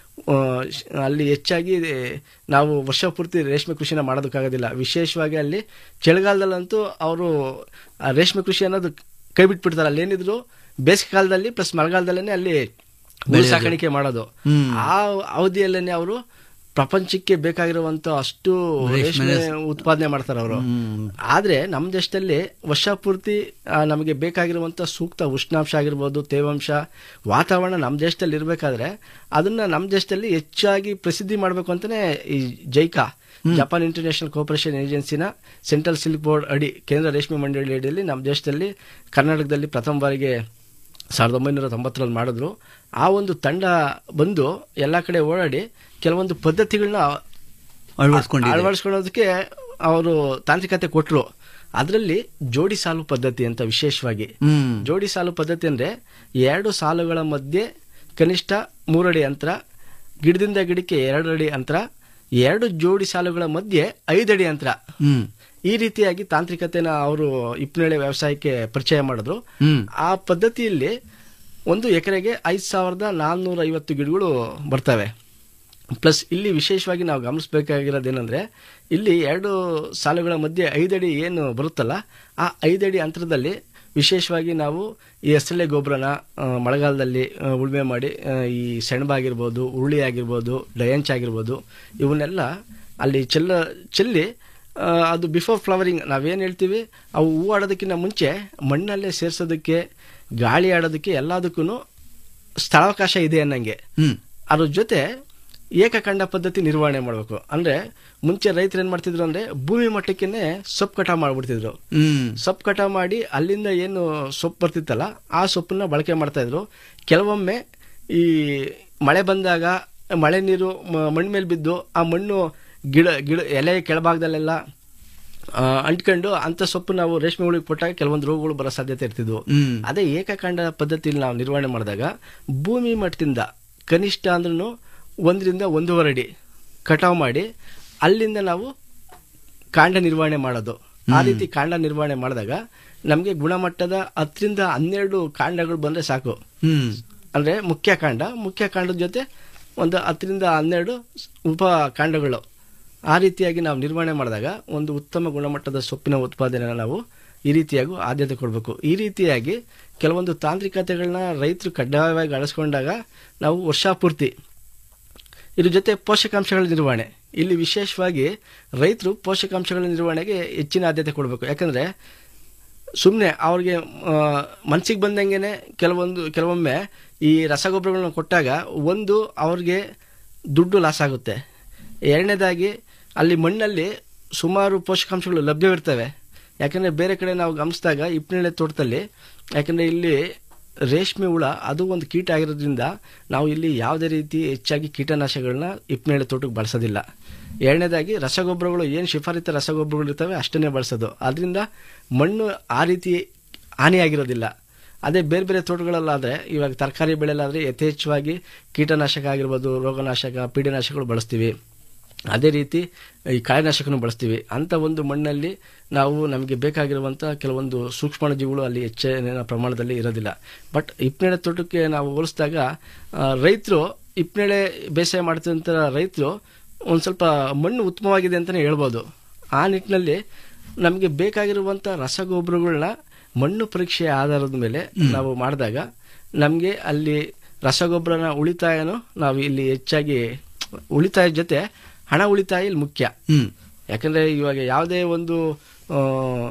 ಅಲ್ಲಿ ಹೆಚ್ಚಾಗಿ ನಾವು ವರ್ಷ ಪೂರ್ತಿ ರೇಷ್ಮೆ ಕೃಷಿನ ಮಾಡೋದಕ್ಕಾಗೋದಿಲ್ಲ ವಿಶೇಷವಾಗಿ ಅಲ್ಲಿ ಚಳಿಗಾಲದಲ್ಲಂತೂ ಅವರು ರೇಷ್ಮೆ ಕೃಷಿ ಅನ್ನೋದು ಕೈ ಬಿಟ್ಬಿಡ್ತಾರೆ ಅಲ್ಲಿ ಏನಿದ್ರು ಬೇಸಿಗೆ ಕಾಲದಲ್ಲಿ ಪ್ಲಸ್ ಮಳೆಗಾಲದಲ್ಲೇ ಅಲ್ಲಿ ಹುಳು ಬೆಳೆಯೋದು. ಸಾಕಾಣಿಕೆ ಮಾಡೋದು ಹ್ಮ್. ಆ ಅವಧಿಯಲ್ಲೇನೆ ಅವರು ಪ್ರಪಂಚಕ್ಕೆ ಬೇಕಾಗಿರುವಂತ ಅಷ್ಟು ರೇಷ್ಮೆನ ರೇಷ್ಮೆ ಉತ್ಪಾದನೆ ಮಾಡ್ತಾರೆ ಅವರು ಆದ್ರೆ ನಮ್ಮ ದೇಶದಲ್ಲಿ ವರ್ಷ ಪೂರ್ತಿ ಆ, ನಮಗೆ ಬೇಕಾಗಿರುವಂತ ಸೂಕ್ತ ಉಷ್ಣಾಂಶ ಆಗಿರ್ಬೋದು ತೇವಾಂಶ ವಾತಾವರಣ ನಮ್ಮ ದೇಶದಲ್ಲಿ ಇರಬೇಕಾದ್ರೆ ಅದನ್ನ ನಮ್ಮ ದೇಶದಲ್ಲಿ ಹೆಚ್ಚಾಗಿ ಪ್ರಸಿದ್ಧಿ ಮಾಡಬೇಕು ಅಂತಾನೆ ಈ ಜೈಕಾ ಜಪಾನ್ ಇಂಟರ್ನ್ಯಾಷನಲ್ ಕೋಪರೇಷನ್ ಏಜೆನ್ಸಿನ ಸೆಂಟ್ರಲ್ ಸಿಲ್ಕ್ ಬೋರ್ಡ್ ಅಡಿ ಕೇಂದ್ರ ರೇಷ್ಮೆ ಮಂಡಳಿ ಅಡಿಯಲ್ಲಿ ನಮ್ಮ ದೇಶದಲ್ಲಿ ಕರ್ನಾಟಕದಲ್ಲಿ ಪ್ರಥಮ ಬಾರಿಗೆ ಸಾವಿರದ ಒಂಬೈನೂರ ತೊಂಬತ್ತರಲ್ಲಿ ಮಾಡಿದ್ರು ಆ ಒಂದು ತಂಡ ಬಂದು ಎಲ್ಲ ಕಡೆ ಓಡಾಡಿ ಕೆಲವೊಂದು ಪದ್ಧತಿಗಳನ್ನ ಅಳವಡಿಸ್ಕೊಂಡಿದೆ. ಅಳವಡಿಸ್ಕೊಳ್ಳೋದಕ್ಕೆ ಅವರು ತಾಂತ್ರಿಕತೆ ಕೊಟ್ಟರು ಅದರಲ್ಲಿ ಜೋಡಿ ಸಾಲು ಪದ್ಧತಿ ಅಂತ ವಿಶೇಷವಾಗಿ ಹ್ಮ್. ಜೋಡಿ ಸಾಲು ಪದ್ಧತಿ ಅಂದ್ರೆ ಎರಡು ಸಾಲುಗಳ ಮಧ್ಯೆ ಕನಿಷ್ಠ ಮೂರಡಿ ಅಂತರ ಗಿಡದಿಂದ ಗಿಡಕ್ಕೆ ಎರಡು ಅಡಿ ಅಂತರ ಎರಡು ಜೋಡಿ ಸಾಲುಗಳ ಮಧ್ಯೆ ಐದಡಿ ಅಂತರ ಹ್ಮ್ ಈ ರೀತಿಯಾಗಿ ತಾಂತ್ರಿಕತೆನ ಅವರು ಇಪ್ಪನೇಳೆ ವ್ಯವಸಾಯಕ್ಕೆ ಪರಿಚಯ ಮಾಡಿದ್ರು ಹ್ಮ್. ಆ ಪದ್ಧತಿಯಲ್ಲಿ ಒಂದು ಎಕರೆಗೆ ಐದು ಸಾವಿರದ ನಾನ್ನೂರ ಐವತ್ತು ಗಿಡಗಳು ಬರ್ತವೆ ಪ್ಲಸ್ ಇಲ್ಲಿ ವಿಶೇಷವಾಗಿ ನಾವು ಗಮನಿಸಬೇಕಾಗಿರೋದೇನೆಂದ್ರೆ ಇಲ್ಲಿ ಎರಡು ಸಾಲುಗಳ ಮಧ್ಯೆ ಐದಡಿ ಏನು ಬರುತ್ತಲ್ಲ ಆ ಐದಡಿ ಅಂತರದಲ್ಲಿ ವಿಶೇಷವಾಗಿ ನಾವು ಈ ಎಸ್ಎಲ್ಎ ಗೊಬ್ಬರನ ಆ, ಮಳೆಗಾಲದಲ್ಲಿ ಆ, ಉಳುಮೆ ಮಾಡಿ ಆ, ಈ ಸೆಣಬ ಆಗಿರ್ಬೋದು ಉರುಳಿ ಆಗಿರ್ಬೋದು ಡಯಂಚ್ ಆಗಿರ್ಬೋದು ಇವನ್ನೆಲ್ಲ ಅಲ್ಲಿ ಚೆಲ್ಲ ಚೆಲ್ಲಿ ಆ, ಅದು ಬಿಫೋರ್ ಫ್ಲವರಿಂಗ್ ನಾವೇನು ಹೇಳ್ತೀವಿ ಅವು ಹೂ ಆಡೋದಕ್ಕಿಂತ ಮುಂಚೆ ಮಣ್ಣಲ್ಲೇ ಸೇರಿಸೋದಕ್ಕೆ ಗಾಳಿ ಆಡೋದಕ್ಕೆ ಎಲ್ಲದಕ್ಕೂ ಸ್ಥಳಾವಕಾಶ ಇದೆ ಅನ್ನಂಗೆ ಹ್ಮ್ ಅದ್ರ ಜೊತೆ ಏಕಖಂಡ ಪದ್ಧತಿ ನಿರ್ವಹಣೆ ಮಾಡಬೇಕು ಅಂದ್ರೆ ಮುಂಚೆ ರೈತರು ಏನ್ ಮಾಡ್ತಿದ್ರು ಅಂದ್ರೆ ಭೂಮಿ ಮಟ್ಟಕ್ಕೇನೆ ಸೊಪ್ಪು ಕಟಾವ್ ಮಾಡ್ಬಿಡ್ತಿದ್ರು ಹ್ಮ್ ಸೊಪ್ಪು ಕಟಾವ್ ಮಾಡಿ ಅಲ್ಲಿಂದ ಏನು ಸೊಪ್ಪು ಬರ್ತಿತ್ತಲ್ಲ ಆ ಸೊಪ್ಪನ್ನ ಬಳಕೆ ಮಾಡ್ತಾ ಇದ್ರು ಕೆಲವೊಮ್ಮೆ ಈ ಮಳೆ ಬಂದಾಗ ಮಳೆ ನೀರು ಮ- ಮಣ್ಣ್ ಮೇಲೆ ಬಿದ್ದು ಆ ಮಣ್ಣು ಗಿಡ ಗಿಡ ಎಲೆ ಕೆಳಭಾಗದಲ್ಲೆಲ್ಲ ಆ, ಅಂಟ್ಕೊಂಡು ಅಂತ ಸೊಪ್ಪು ನಾವು ರೇಷ್ಮೆ ಹುಳಿಗೆ ಕೊಟ್ಟಾಗ ಕೆಲವೊಂದು ರೋಗಗಳು ಬರೋ ಸಾಧ್ಯತೆ ಇರ್ತಿದ್ವು ಹ್ಮ್. ಅದೇ ಏಕಕಾಂಡ ಪದ್ಧತಿಯಲ್ಲಿ ನಾವು ನಿರ್ವಹಣೆ ಮಾಡಿದಾಗ ಭೂಮಿ ಮಟ್ಟದಿಂದ ಕನಿಷ್ಠ ಅಂದ್ರೂ ಒಂದರಿಂದ ಒಂದೂವರೆ ಅಡಿ ಕಟಾವ್ ಮಾಡಿ ಅಲ್ಲಿಂದ ನಾವು ಕಾಂಡ ನಿರ್ವಹಣೆ ಮಾಡೋದು ಆ ರೀತಿ ಕಾಂಡ ನಿರ್ವಹಣೆ ಮಾಡಿದಾಗ ನಮಗೆ ಗುಣಮಟ್ಟದ ಹತ್ತರಿಂದ ಹನ್ನೆರಡು ಕಾಂಡಗಳು ಬಂದ್ರೆ ಸಾಕು ಹ್ಮ್ ಅಂದ್ರೆ ಮುಖ್ಯ ಕಾಂಡ ಮುಖ್ಯ ಕಾಂಡದ ಜೊತೆ ಒಂದು ಹತ್ತರಿಂದ ಹನ್ನೆರಡು ಉಪ ಕಾಂಡಗಳು ಆ ರೀತಿಯಾಗಿ ನಾವು ನಿರ್ವಹಣೆ ಮಾಡಿದಾಗ ಒಂದು ಉತ್ತಮ ಗುಣಮಟ್ಟದ ಸೊಪ್ಪಿನ ಉತ್ಪಾದನೆನ ನಾವು ಈ ರೀತಿಯಾಗಿ ಆದ್ಯತೆ ಕೊಡಬೇಕು ಈ ರೀತಿಯಾಗಿ ಕೆಲವೊಂದು ತಾಂತ್ರಿಕತೆಗಳನ್ನ ರೈತರು ಕಡ್ಡಾಯವಾಗಿ ಅಳಿಸ್ಕೊಂಡಾಗ ನಾವು ವರ್ಷಪೂರ್ತಿ ಇದ್ರ ಜೊತೆ ಪೋಷಕಾಂಶಗಳ ನಿರ್ವಹಣೆ ಇಲ್ಲಿ ವಿಶೇಷವಾಗಿ ರೈತರು ಪೋಷಕಾಂಶಗಳ ನಿರ್ವಹಣೆಗೆ ಹೆಚ್ಚಿನ ಆದ್ಯತೆ ಕೊಡಬೇಕು ಯಾಕಂದ್ರೆ ಸುಮ್ಮನೆ ಅವ್ರಿಗೆ ಮನಸ್ಸಿಗೆ ಬಂದಂಗೆನೆ ಕೆಲವೊಂದು ಕೆಲವೊಮ್ಮೆ ಈ ರಸಗೊಬ್ಬರಗಳನ್ನ ಕೊಟ್ಟಾಗ ಒಂದು ಅವ್ರಿಗೆ ದುಡ್ಡು ಲಾಸ್ ಆಗುತ್ತೆ ಎರಡನೇದಾಗಿ ಅಲ್ಲಿ ಮಣ್ಣಲ್ಲಿ ಸುಮಾರು ಪೋಷಕಾಂಶಗಳು ಲಭ್ಯವಿರ್ತವೆ ಯಾಕಂದರೆ ಬೇರೆ ಕಡೆ ನಾವು ಗಮನಿಸಿದಾಗ ಇಪ್ಪನೇಳೆ ತೋಟದಲ್ಲಿ ಯಾಕಂದರೆ ಇಲ್ಲಿ ರೇಷ್ಮೆ ಹುಳ ಅದು ಒಂದು ಕೀಟ ಆಗಿರೋದ್ರಿಂದ ನಾವು ಇಲ್ಲಿ ಯಾವುದೇ ರೀತಿ ಹೆಚ್ಚಾಗಿ ಕೀಟನಾಶಕಗಳನ್ನ ಇಪ್ಪನೇಳೆ ತೋಟಕ್ಕೆ ಬಳಸೋದಿಲ್ಲ ಎರಡನೇದಾಗಿ ರಸಗೊಬ್ಬರಗಳು ಏನು ಶಿಫಾರಿತ ರಸಗೊಬ್ಬರಗಳು ಇರ್ತವೆ ಅಷ್ಟನ್ನೇ ಬಳಸೋದು ಅದರಿಂದ ಮಣ್ಣು ಆ ರೀತಿ ಹಾನಿಯಾಗಿರೋದಿಲ್ಲ ಅದೇ ಬೇರೆ ಬೇರೆ ತೋಟಗಳಲ್ಲಾದರೆ ಇವಾಗ ತರಕಾರಿ ಬೆಳೆಯಲ್ಲಾದರೆ ಯಥೇಚ್ಛವಾಗಿ ಕೀಟನಾಶಕ ಆಗಿರ್ಬೋದು ರೋಗನಾಶಕ ಪೀಡನಾಶಕಗಳು ಬಳಸ್ತೀವಿ ಅದೇ ರೀತಿ ಈ ಕಾಯನಾಶಕನೂ ಬಳಸ್ತೀವಿ ಅಂಥ ಒಂದು ಮಣ್ಣಲ್ಲಿ ನಾವು ನಮಗೆ ಬೇಕಾಗಿರುವಂಥ ಕೆಲವೊಂದು ಸೂಕ್ಷ್ಮಾಣುಜೀವಿಗಳು ಅಲ್ಲಿ ಹೆಚ್ಚಿನ ಪ್ರಮಾಣದಲ್ಲಿ ಇರೋದಿಲ್ಲ ಬಟ್ ಇಪ್ಪನೇಳೆ ತೋಟಕ್ಕೆ ನಾವು ಹೋಲಿಸಿದಾಗ ರೈತರು ಇಪ್ಪನೇಳೆ ಬೇಸಾಯ ಮಾಡ್ತಿದ್ದಂಥ ರೈತರು ಒಂದು ಸ್ವಲ್ಪ ಮಣ್ಣು ಉತ್ತಮವಾಗಿದೆ ಅಂತಲೇ ಹೇಳ್ಬೋದು ಆ ನಿಟ್ಟಿನಲ್ಲಿ ನಮಗೆ ಬೇಕಾಗಿರುವಂಥ ರಸಗೊಬ್ಬರಗಳನ್ನ ಮಣ್ಣು ಪರೀಕ್ಷೆಯ ಆಧಾರದ ಮೇಲೆ ನಾವು ಮಾಡಿದಾಗ ನಮಗೆ ಅಲ್ಲಿ ರಸಗೊಬ್ಬರನ ಉಳಿತಾಯನೂ ನಾವು ಇಲ್ಲಿ ಹೆಚ್ಚಾಗಿ ಉಳಿತಾಯದ ಜೊತೆ ಹಣ ಉಳಿತಾಯ ಇಲ್ಲಿ ಮುಖ್ಯ ಹ್ಮ್ ಯಾಕಂದ್ರೆ ಇವಾಗ ಯಾವುದೇ ಒಂದು ಆ,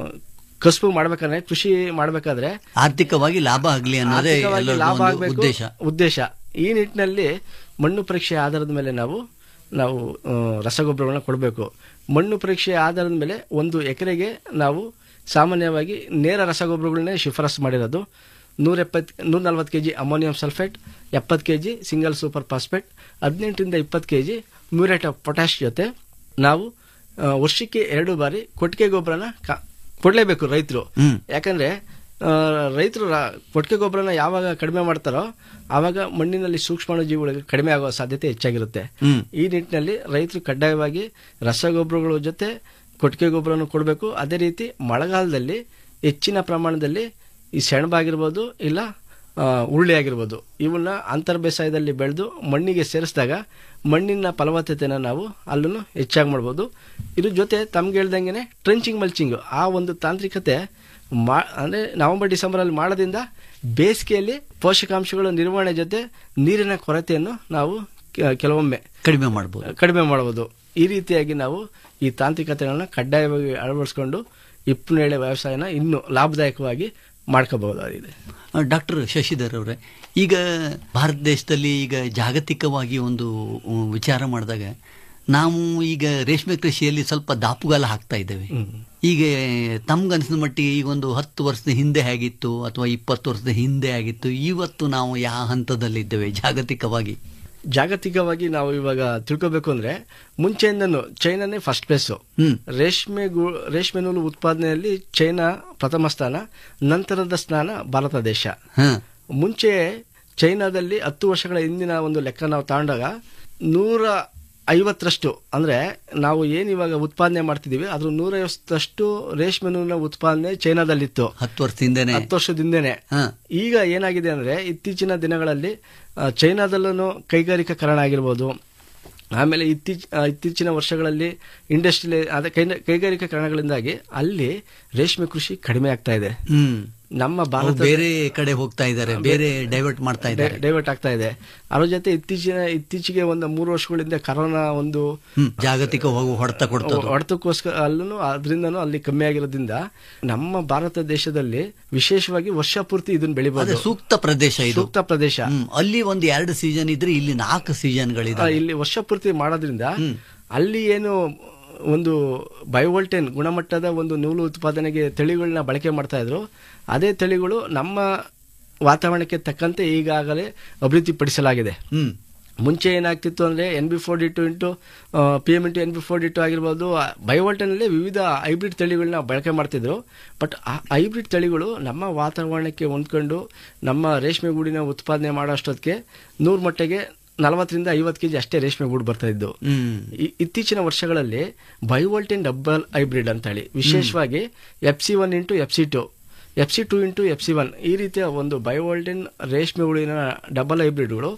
ಕಸುಬು ಮಾಡ್ಬೇಕಾದ್ರೆ ಕೃಷಿ ಮಾಡ್ಬೇಕಾದ್ರೆ ಆರ್ಥಿಕವಾಗಿ ಲಾಭ ಆಗ್ಲಿ ಅನ್ನೋದೇ ಆರ್ಥಿಕವಾಗಿ ಎಲ್ಲರಿಗೂ ಲಾಭ ಒಂದು ಆಗ್ಬೇಕು ಉದ್ದೇಶ ಉದ್ದೇಶ ಈ ನಿಟ್ಟಿನಲ್ಲಿ ಮಣ್ಣು ಪರೀಕ್ಷೆ ಆಧಾರದ ಮೇಲೆ ನಾವು ನಾವು ಆ, ರಸಗೊಬ್ಬರಗಳನ್ನ ಕೊಡಬೇಕು ಮಣ್ಣು ಪರೀಕ್ಷೆ ಆಧಾರದ ಮೇಲೆ ಒಂದು ಎಕರೆಗೆ ನಾವು ಸಾಮಾನ್ಯವಾಗಿ ನೇರ ರಸಗೊಬ್ಬರಗಳನ್ನೇ ಶಿಫಾರಸು ಮಾಡಿರೋದು ನೂರ ಎಪ್ಪತ್ತು ನೂರ ನಲ್ವತ್ತು ಕೆ ಜಿ ಅಮೋನಿಯಂ ಸಲ್ಫೇಟ್ ಎಪ್ಪತ್ತು K G single super phosphate ಹದಿನೆಂಟರಿಂದ ಇಪ್ಪತ್ತು K G muriate of potash ಜೊತೆ ನಾವು ಆ, ವರ್ಷಕ್ಕೆ ಎರಡು ಬಾರಿ ಕೊಟ್ಟಿಗೆ ಗೊಬ್ಬರನ ಕಾ- ಕೊಡ್ಲೇಬೇಕು ರೈತರು ಹ್ಮ್. ಯಾಕಂದ್ರೆ ಆ, ರೈತರು ರಾ- ಕೊಟ್ಟಿಗೆ ಗೊಬ್ಬರನ ಯಾವಾಗ ಕಡಿಮೆ ಮಾಡ್ತಾರೋ ಆವಾಗ ಮಣ್ಣಿನಲ್ಲಿ ಸೂಕ್ಷ್ಮಾಣುಜೀವಿಗಳು ಕಡಿಮೆ ಆಗುವ ಸಾಧ್ಯತೆ ಹೆಚ್ಚಾಗಿರುತ್ತೆ ಹ್ಮ್. ಈ ನಿಟ್ಟಿನಲ್ಲಿ ರೈತರು ಕಡ್ಡಾಯವಾಗಿ ರಸಗೊಬ್ಬರಗಳ ಜೊತೆ ಕೊಟ್ಟಿಗೆ ಗೊಬ್ಬರನ ಕೊಡಬೇಕು ಅದೇ ರೀತಿ ಮಳೆಗಾಲದಲ್ಲಿ ಹೆಚ್ಚಿನ ಪ್ರಮಾಣದಲ್ಲಿ ಈ ಸೆಣಬಾಗಿರ್ಬೋದು ಇಲ್ಲ ಆ, ಉರುಳಿ ಆಗಿರ್ಬೋದು ಇವನ್ನ ಅಂತರ್ ಬೇಸಾಯದಲ್ಲಿ ಬೆಳೆದು ಮಣ್ಣಿಗೆ ಸೇರಿಸಿದಾಗ ಮಣ್ಣಿನ ಫಲವತ್ತತೆನ ನಾವು ಅಲ್ಲೂ ಹೆಚ್ಚಾಗಿ ಮಾಡ್ಬೋದು ಇದ್ರ ಜೊತೆ ತಮ್ಗೆ ಹೇಳ್ದಂಗೆ ಟ್ರೆಂಚಿಂಗ್ ಮಲ್ಚಿಂಗ್ ಆ ಒಂದು ತಾಂತ್ರಿಕತೆ ಮಾ ಅಂದರೆ ನವೆಂಬರ್ ಡಿಸೆಂಬರಲ್ಲಿ ಮಾಡೋದ್ರಿಂದ ಬೇಸಿಗೆಯಲ್ಲಿ ಪೋಷಕಾಂಶಗಳ ನಿರ್ವಹಣೆ ಜೊತೆ ನೀರಿನ ಕೊರತೆಯನ್ನು ನಾವು ಕೆ- ಕೆಲವೊಮ್ಮೆ ಕಡಿಮೆ ಮಾಡ್ಬೋದು ಕಡಿಮೆ ಮಾಡಬಹುದು ಈ ರೀತಿಯಾಗಿ ನಾವು ಈ ತಾಂತ್ರಿಕತೆಗಳನ್ನ ಕಡ್ಡಾಯವಾಗಿ ಅಳವಡಿಸ್ಕೊಂಡು ಹಿಪ್ಪನೇಳೆ ವ್ಯವಸಾಯನ ಇನ್ನೂ ಲಾಭದಾಯಕವಾಗಿ ಮಾಡ್ಕೋಬಹುದಾಗಿದೆ ಡಾಕ್ಟರ್ ಶಶಿಧರ್ ಅವರೇ ಈಗ ಭಾರತ ದೇಶದಲ್ಲಿ ಈಗ ಜಾಗತಿಕವಾಗಿ ಒಂದು ಉಮ್, ವಿಚಾರ ಮಾಡಿದಾಗ ನಾವು ಈಗ ರೇಷ್ಮೆ ಕೃಷಿಯಲ್ಲಿ ಸ್ವಲ್ಪ ದಾಪುಗಾಲ ಹಾಕ್ತಾ ಇದ್ದೇವೆ ಈಗ ತಮ್ಗನ್ಸಿದ ಮಟ್ಟಿಗೆ ಈಗ ಒಂದು ಹತ್ತು ವರ್ಷದ ಹಿಂದೆ ಹೇಗಿತ್ತು ಅಥವಾ ಇಪ್ಪತ್ತು ವರ್ಷದ ಹಿಂದೆ ಆಗಿತ್ತು ಇವತ್ತು ನಾವು ಯಾವ ಹಂತದಲ್ಲಿದ್ದೇವೆ ಜಾಗತಿಕವಾಗಿ ಜಾಗತಿಕವಾಗಿ ನಾವು ಇವಾಗ ತಿಳ್ಕೋಬೇಕು ಅಂದ್ರೆ ಮುಂಚೆಯಿಂದನೂ ಚೈನಾನೇ ಫಸ್ಟ್ ಪ್ಲೇಸು ರೇಷ್ಮೆ ಗು- ರೇಷ್ಮೆ ನೂಲು ಉತ್ಪಾದನೆಯಲ್ಲಿ ಚೈನಾ ಪ್ರಥಮ ಸ್ಥಾನ ನಂತರದ ಸ್ಥಾನ ಭಾರತ ದೇಶ ಮುಂಚೆ ಚೈನಾದಲ್ಲಿ ಹತ್ತು ವರ್ಷಗಳ ಹಿಂದಿನ ಒಂದು ಲೆಕ್ಕ ನಾವು ತಗೊಂಡಾಗ ನೂರ ಐವತ್ತರಷ್ಟು ಅಂದ್ರೆ ನಾವು ಏನ್ ಇವಾಗ ಉತ್ಪಾದನೆ ಮಾಡ್ತಿದೀವಿ ಅದ್ರ ನೂರ ಐವತ್ತಷ್ಟು ರೇಷ್ಮೆ ನೂಲಿನ ಉತ್ಪಾದನೆ ಚೈನಾದಲ್ಲಿತ್ತು ಹತ್ತು ವರ್ಷದಿಂದನೇ ಹತ್ತು ವರ್ಷದಿಂದನೇ ಈಗ ಏನಾಗಿದೆ ಅಂದ್ರೆ ಇತ್ತೀಚಿನ ದಿನಗಳಲ್ಲಿ ಆ, ಚೈನಾದಲ್ಲೂ ಕೈಗಾರಿಕೀಕರಣ ಆಗಿರ್ಬೋದು ಆಮೇಲೆ ಇತ್ತೀಚ ಆ, ಇತ್ತೀಚಿನ ವರ್ಷಗಳಲ್ಲಿ ಇಂಡಸ್ಟ್ರಿಯಲ್ ಅದೇ ಕೈ- ಕೈಗಾರಿಕೀಕರಣಗಳಿಂದಾಗಿ ಅಲ್ಲಿ ರೇಷ್ಮೆ ಕೃಷಿ ಕಡಿಮೆ ಆಗ್ತಾ ಇದೆ ಹ್ಮ್ ನಮ್ಮ ಅವ್ರು ಭಾರತ ಬೇರೆ ಕಡೆ ಹೋಗ್ತಾ ಇದ್ದಾರೆ ಬೇರೆ ಡೈವರ್ಟ್ ಮಾಡ್ತಾ ಇದ್ದಾರೆ ಡೈವರ್ಟ್ ಆಗ್ತಾ ಇದೆ ಅದ್ರ ಜೊತೆ ಇತ್ತೀಚಿನ ಇತ್ತೀಚೆಗೆ ಒಂದು ಮೂರು ವರ್ಷಗಳಿಂದ ಕರೋನಾ ಒಂದು ಹ್ಮ್ ಜಾಗತಿಕ ಹೋಗು ಹೊಡೆತ ಕೊಡ್ತದೆ ಹೊಡೆತಕ್ಕೋಸ್ಕರ ಅಲ್ಲೂ ಅದರಿಂದನೂ ಅಲ್ಲಿ ಕಮ್ಮಿ ಆಗಿರೋದ್ರಿಂದ ನಮ್ಮ ಭಾರತ ದೇಶದಲ್ಲಿ ವಿಶೇಷವಾಗಿ ವರ್ಷ ಪೂರ್ತಿ ಇದನ್ನ ಅದೇ ಬೆಳಿಬಹುದು ಸೂಕ್ತ ಪ್ರದೇಶ ಇದು ಸೂಕ್ತ ಪ್ರದೇಶ ಹ್ಮ್. ಅಲ್ಲಿ ಒಂದು ಎರಡು ಸೀಸನ್ ಇದ್ರೆ ಇಲ್ಲಿ ನಾಲ್ಕು ಆ, ಸೀಸನ್ಗಳಿದೆ ಇಲ್ಲಿ ವರ್ಷ ಪೂರ್ತಿ ಮಾಡೋದ್ರಿಂದ ಅಲ್ಲಿ ಏನು ಒಂದು ಬಯೋವೋಲ್ಟೇನ್ ಗುಣಮಟ್ಟದ ಒಂದು ನೂಲು ಉತ್ಪಾದನೆಗೆ ತಳಿಗಳನ್ನ ಬಳಕೆ ಮಾಡ್ತಾ ಇದ್ರು ಅದೇ ತಳಿಗಳು ನಮ್ಮ ವಾತಾವರಣಕ್ಕೆ ತಕ್ಕಂತೆ ಈಗಾಗಲೇ ಅಭಿವೃದ್ಧಿಪಡಿಸಲಾಗಿದೆ ಮುಂಚೆ ಏನಾಗ್ತಿತ್ತು ಅಂದ್ರೆ N B four D two into P M into N B four D two ಆಗಿರ್ಬೋದು ಬಯೋವೋಲ್ಟನಲ್ಲಿ ವಿವಿಧ ಹೈಬ್ರಿಡ್ ತಳಿಗಳನ್ನ ಬಳಕೆ ಮಾಡ್ತಿದ್ರು ಬಟ್ ಆ ಹೈಬ್ರಿಡ್ ತಳಿಗಳು ನಮ್ಮ ವಾತಾವರಣಕ್ಕೆ ಹೊಂದ್ಕೊಂಡು ನಮ್ಮ ರೇಷ್ಮೆ ಗೂಡಿನ ಉತ್ಪಾದನೆ ಮಾಡೋ ಅಷ್ಟೊತ್ತಿಗೆ ನೂರು ಮಟ್ಟಿಗೆ ನಲವತ್ತರಿಂದ ಐವತ್ತು ಕೆಜಿ ಅಷ್ಟೇ ರೇಷ್ಮೆ ಗೂಡು ಬರ್ತಾ ಇದ್ದು ಇ- ಇತ್ತೀಚಿನ ವರ್ಷಗಳಲ್ಲಿ ಬಯೋವೋಲ್ಟೇನ್ ಡಬಲ್ ಹೈಬ್ರಿಡ್ ಅಂತ ಹೇಳಿ ವಿಶೇಷವಾಗಿ F C one into F C two F C two into F C one ಈ ರೀತಿಯ ಒಂದು ಬಯೋವೋಲ್ಟೇನ್ ರೇಷ್ಮೆ ಹುಳಿನ ಡಬಲ್ ಹೈಬ್ರಿಡ್ಗಳು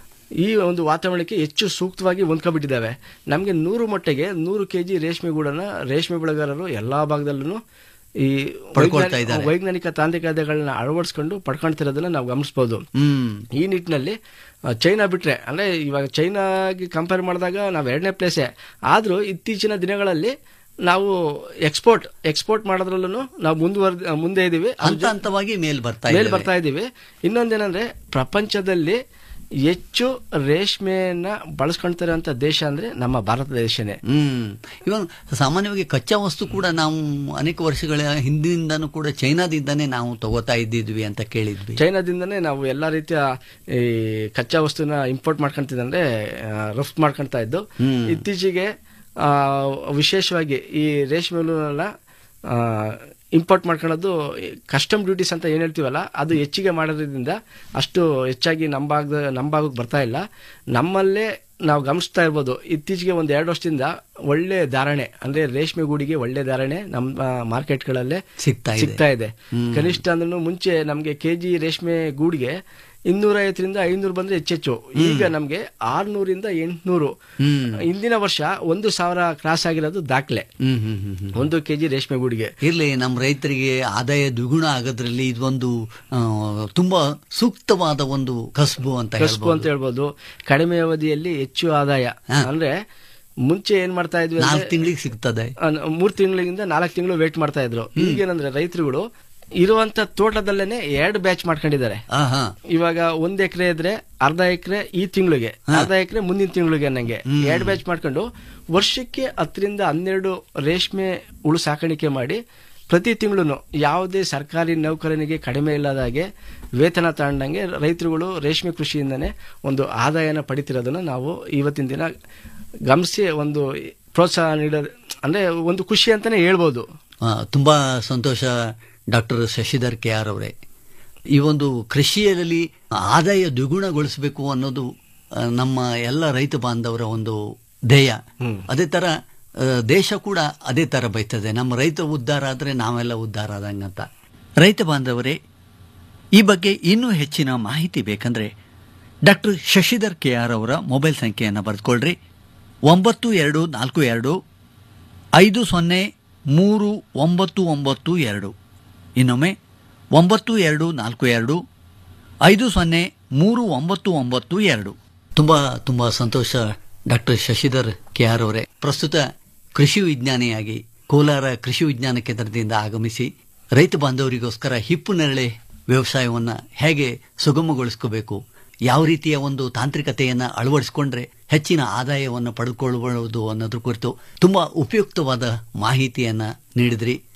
ಈ ಒಂದು ವಾತಾವರಣಕ್ಕೆ ಹೆಚ್ಚು ಸೂಕ್ತವಾಗಿ ಹೊಂದ್ಕೊಬಿಟ್ಟಿದ್ದಾವೆ ನಮಗೆ ನೂರು ಮಟ್ಟಿಗೆ ನೂರು ಕೆ ಜಿ ರೇಷ್ಮೆ ಗೂಡನ್ನ ರೇಷ್ಮೆ ಬೆಳೆಗಾರರು ಎಲ್ಲಾ ಭಾಗದಲ್ಲೂ ಈ ಪಡ್ಕೊಳ್ತಾ ವೈಜ್ಞಾನಿಕ- ಇದ್ದಾರೆ. ವೈಜ್ಞಾನಿಕ ತಾಂತ್ರಿಕತೆಗಳನ್ನ ಅಳವಡಿಸ್ಕೊಂಡು ಪಡ್ಕೊಳ್ತಿರೋದನ್ನ ನಾವು ಗಮನಿಸಬಹುದು ಹ್ಮ್ ಈ ನಿಟ್ಟಿನಲ್ಲಿ ಆ, ಚೈನಾ ಬಿಟ್ರೆ ಅಂದ್ರೆ ಇವಾಗ ಚೈನಾಗೆ ಕಂಪೇರ್ ಮಾಡಿದಾಗ ನಾವು ಎರಡನೇ ಪ್ಲೇಸೇ ಆದ್ರೂ ಇತ್ತೀಚಿನ ದಿನಗಳಲ್ಲಿ ನಾವು ಎಕ್ಸ್ಪೋರ್ಟ್ ಎಕ್ಸ್ಪೋರ್ಟ್ ಮಾಡೋದ್ರಲ್ಲೂ ನಾವು ಮುಂದುವರ್ ಮುಂದೆ ಇದೀವಿ ಅದ್ರ ಹಂತ ಜೊ- ಹಂತವಾಗಿ ಮೇಲ್ ಬರ್ತಾ ಮೇಲ್ ಇದ್ದೇವೆ. ಬರ್ತಾ ಇದೀವಿ ಇನ್ನೊಂದೇನಂದ್ರೆ ಪ್ರಪಂಚದಲ್ಲಿ ಹೆಚ್ಚು ರೇಷ್ಮೆಯನ್ನ ಬಳಸ್ಕೊಂತಾರೆ ಅಂತ ದೇಶ ಅಂದ್ರೆ ನಮ್ಮ ಭಾರತ ದೇಶನೇ ಹ್ಮ್ ಇವಾಗ ಸಾಮಾನ್ಯವಾಗಿ ಕಚ್ಚಾ ವಸ್ತು ಕೂಡ ನಾವು ಅನೇಕ ವರ್ಷಗಳ ಹಿಂದಿನಿಂದನೂ ಕೂಡ ಚೈನಾದಿಂದಾನೇ ನಾವು ತಗೋತಾ ಇದ್ದಿದ್ವಿ ಅಂತ ಕೇಳಿದ್ವಿ ಚೈನಾದಿಂದನೇ ನಾವು ಎಲ್ಲಾ ರೀತಿಯ ಈ ಕಚ್ಚಾ ವಸ್ತುನ ಇಂಪೋರ್ಟ್ ಮಾಡ್ಕೊಂತಿದ್ದಂದ್ರೆ ರಫ್ತು ಮಾಡ್ಕೊಂತಾ ಇದ್ದು ಹ್ಮ್. ಇತ್ತೀಚೆಗೆ ಆ, ವಿಶೇಷವಾಗಿ ಈ ರೇಷ್ಮೆ ನೂಲನ್ನ ಇಂಪೋರ್ಟ್ ಮಾಡ್ಕೊಳ್ಳೋದು ಕಸ್ಟಮ್ ಡ್ಯೂಟೀಸ್ ಅಂತ ಏನ್ ಹೇಳ್ತೀವಲ್ಲ ಅದು ಹೆಚ್ಚಿಗೆ ಮಾಡೋದ್ರಿಂದ ಅಷ್ಟು ಹೆಚ್ಚಾಗಿ ನಮ್ಮ ಭಾಗದ ನಮ್ಮ ಭಾಗಕ್ಕೆ ಬರ್ತಾ ಇಲ್ಲ ನಮ್ಮಲ್ಲೇ ನಾವು ಗಮನಿಸ್ತಾ ಇರ್ಬೋದು ಇತ್ತೀಚೆಗೆ ಒಂದು ಎರಡು ವರ್ಷದಿಂದ ಒಳ್ಳೆ ಧಾರಣೆ ಅಂದ್ರೆ ರೇಷ್ಮೆ ಗೂಡಿಗೆ ಒಳ್ಳೆ ಧಾರಣೆ ನಮ್ಮ ಮಾರ್ಕೆಟ್ಗಳಲ್ಲೇ ಸಿಗ್ತಾ ಇದೆ. ಸಿಗ್ತಾ ಇದೆ ಹ್ಮ್. ಕನಿಷ್ಠ ಅಂದ್ರೂ ಮುಂಚೆ ನಮಗೆ ಕೆಜಿ ರೇಷ್ಮೆ ಗೂಡಿಗೆ ಇನ್ನೂರ ಐವತ್ತರಿಂದ ಐನೂರು ಬಂದ್ರೆ ಹೆಚ್ಚೆಚ್ಚು ಈಗ ನಮ್ಗೆ ಆರ್ನೂರಿಂದ ಎಂಟ್ನೂರು ಹ್ಮ್. ಹಿಂದಿನ ವರ್ಷ ಒಂದು ಸಾವಿರ ಕ್ರಾಸ್ ಆಗಿರೋದು ದಾಖಲೆ ಹ್ಮ್ ಹ್ಮ್ ಹ್ಮ್ ಹ್ಮ್ ಒಂದು ಕೆಜಿ ರೇಷ್ಮೆ ಗೂಡಿಗೆ ಇರ್ಲಿ ನಮ್ಮ ರೈತರಿಗೆ ಆದಾಯ ದ್ವಿಗುಣ ಆಗೋದ್ರಲ್ಲಿ ಇದೊಂದು ಆ, ತುಂಬಾ ಸೂಕ್ತವಾದ ಒಂದು ಕಸಬು ಅಂತ ಕಸ್ಬು ಅಂತ ಹೇಳ್ಬೋದು ಹೇಳ್ಬೋದು ಕಡಿಮೆ ಅವಧಿಯಲ್ಲಿ ಹೆಚ್ಚು ಆದಾಯ ಅಂದ್ರೆ ಮುಂಚೆ ಏನ್ ಮಾಡ್ತಾ ಇದ್ವಿ ಅಂದ್ರೆ- ನಾಲ್ಕು ತಿಂಗಳಿಗೆ ಸಿಗ್ತದೆ ಆ, ನ- ಮೂರ್ ತಿಂಗಳಿಂದ ನಾಲ್ಕು ತಿಂಗಳು ವೇಟ್ ಮಾಡ್ತಾ ಇದ್ರು ಈಗೇನಂದ್ರೆ ರೈತರುಗಳು ಇರುವಂತ ತೋಟದಲ್ಲೇನೆ ಎರಡು ಬ್ಯಾಚ್ ಮಾಡ್ಕೊಂಡಿದ್ದಾರೆ ಆಹಾ. ಇವಾಗ ಒಂದ್ ಎಕರೆ ಇದ್ರೆ ಅರ್ಧ ಎಕರೆ ಈ ತಿಂಗಳಿಗೆ ಅರ್ಧ ಎಕರೆ ಮುಂದಿನ ತಿಂಗಳಿಗೆ ನಂಗೆ ಎರಡು ಬ್ಯಾಚ್ ಮಾಡ್ಕೊಂಡು ವರ್ಷಕ್ಕೆ ಹತ್ತರಿಂದ ಹನ್ನೆರಡು ರೇಷ್ಮೆ ಹುಳು ಸಾಕಾಣಿಕೆ ಮಾಡಿ ಪ್ರತಿ ತಿಂಗಳು ಯಾವುದೇ ಸರ್ಕಾರಿ ನೌಕರನಿಗೆ ಕಡಿಮೆ ಇಲ್ಲದ ಹಾಗೆ ವೇತನ ತಗೊಂಡಂಗೆ ರೈತರುಗಳು ರೇಷ್ಮೆ ಕೃಷಿಯಿಂದನೇ ಒಂದು ಆದಾಯನ ಪಡಿತಿರೋದನ್ನ ನಾವು ಇವತ್ತಿನ ದಿನ ಗಮನಿಸಿ ಒಂದು ಪ್ರೋತ್ಸಾಹ ನೀಡೋದು ಅಂದ್ರೆ ಒಂದು ಖುಷಿ ಅಂತಾನೆ ಹೇಳ್ಬೋದು ಆ, ತುಂಬಾ ಸಂತೋಷ ಡಾಕ್ಟರ್ ಶಶಿಧರ್ ಕೆ ಆರ್ ಅವರೇ ಈ ಒಂದು ಕೃಷಿಯಲ್ಲಿ ಆದಾಯ ದ್ವಿಗುಣಗೊಳಿಸಬೇಕು ಅನ್ನೋದು ಆ, ನಮ್ಮ ಎಲ್ಲ ರೈತ ಬಾಂಧವರ ಒಂದು ಧ್ಯೇಯ ಅದೇ ತರ ಆ, ದೇಶ ಕೂಡ ಅದೇ ತರ ಬಯಸ್ತದೆ ನಮ್ಮ ರೈತ ಉದ್ಧಾರ ಆದ್ರೆ ನಾವೆಲ್ಲ ಉದ್ಧಾರ ಆದಂಗಂತ ರೈತ ಬಾಂಧವರೇ ಈ ಬಗ್ಗೆ ಇನ್ನೂ ಹೆಚ್ಚಿನ ಮಾಹಿತಿ ಬೇಕಂದ್ರೆ ಡಾಕ್ಟರ್ ಶಶಿಧರ್ ಕೆ ಆರ್ ಅವರ ಮೊಬೈಲ್ ಸಂಖ್ಯೆಯನ್ನು ಬರೆದುಕೊಳ್ಳ್ರಿ ಒಂಬತ್ತು ಎರಡು ನಾಲ್ಕು ಎರಡು ಐದು ಸೊನ್ನೆ ಮೂರು ಒಂಬತ್ತು ಒಂಬತ್ತು ಎರಡು ಇನ್ನೊಮ್ಮೆ ಒಂಬತ್ತು ಎರಡು ನಾಲ್ಕು ಎರಡು ಐದು ಸೊನ್ನೆ ಮೂರು ಒಂಬತ್ತು ಒಂಬತ್ತು ಎರಡು ತುಂಬ ತುಂಬ ಸಂತೋಷ ಡಾಕ್ಟರ್ ಶಶಿಧರ್ ಕೆ ಆರ್ ಅವರೇ ಪ್ರಸ್ತುತ ಕೃಷಿ ವಿಜ್ಞಾನಿಯಾಗಿ ಕೋಲಾರ ಕೃಷಿ ವಿಜ್ಞಾನ ಕೇಂದ್ರದಿಂದ ಆಗಮಿಸಿ ರೈತ ಬಾಂಧವರಿಗೋಸ್ಕರ ಹಿಪ್ಪು ನೇರಳೆ ವ್ಯವಸಾಯವನ್ನು ಹೇಗೆ ಸುಗಮಗೊಳಿಸ್ಕೋಬೇಕು ಯಾವ ರೀತಿಯ ಒಂದು ತಾಂತ್ರಿಕತೆಯನ್ನು ಅಳವಡಿಸಿಕೊಂಡ್ರೆ ಹೆಚ್ಚಿನ ಆದಾಯವನ್ನು ಪಡೆದುಕೊಳ್ಳಬಹುದು ಅನ್ನೋದ್ರ ಕುರಿತು ತುಂಬಾ ಉಪಯುಕ್ತವಾದ ಮಾಹಿತಿಯನ್ನ ನೀಡಿದ್ರಿ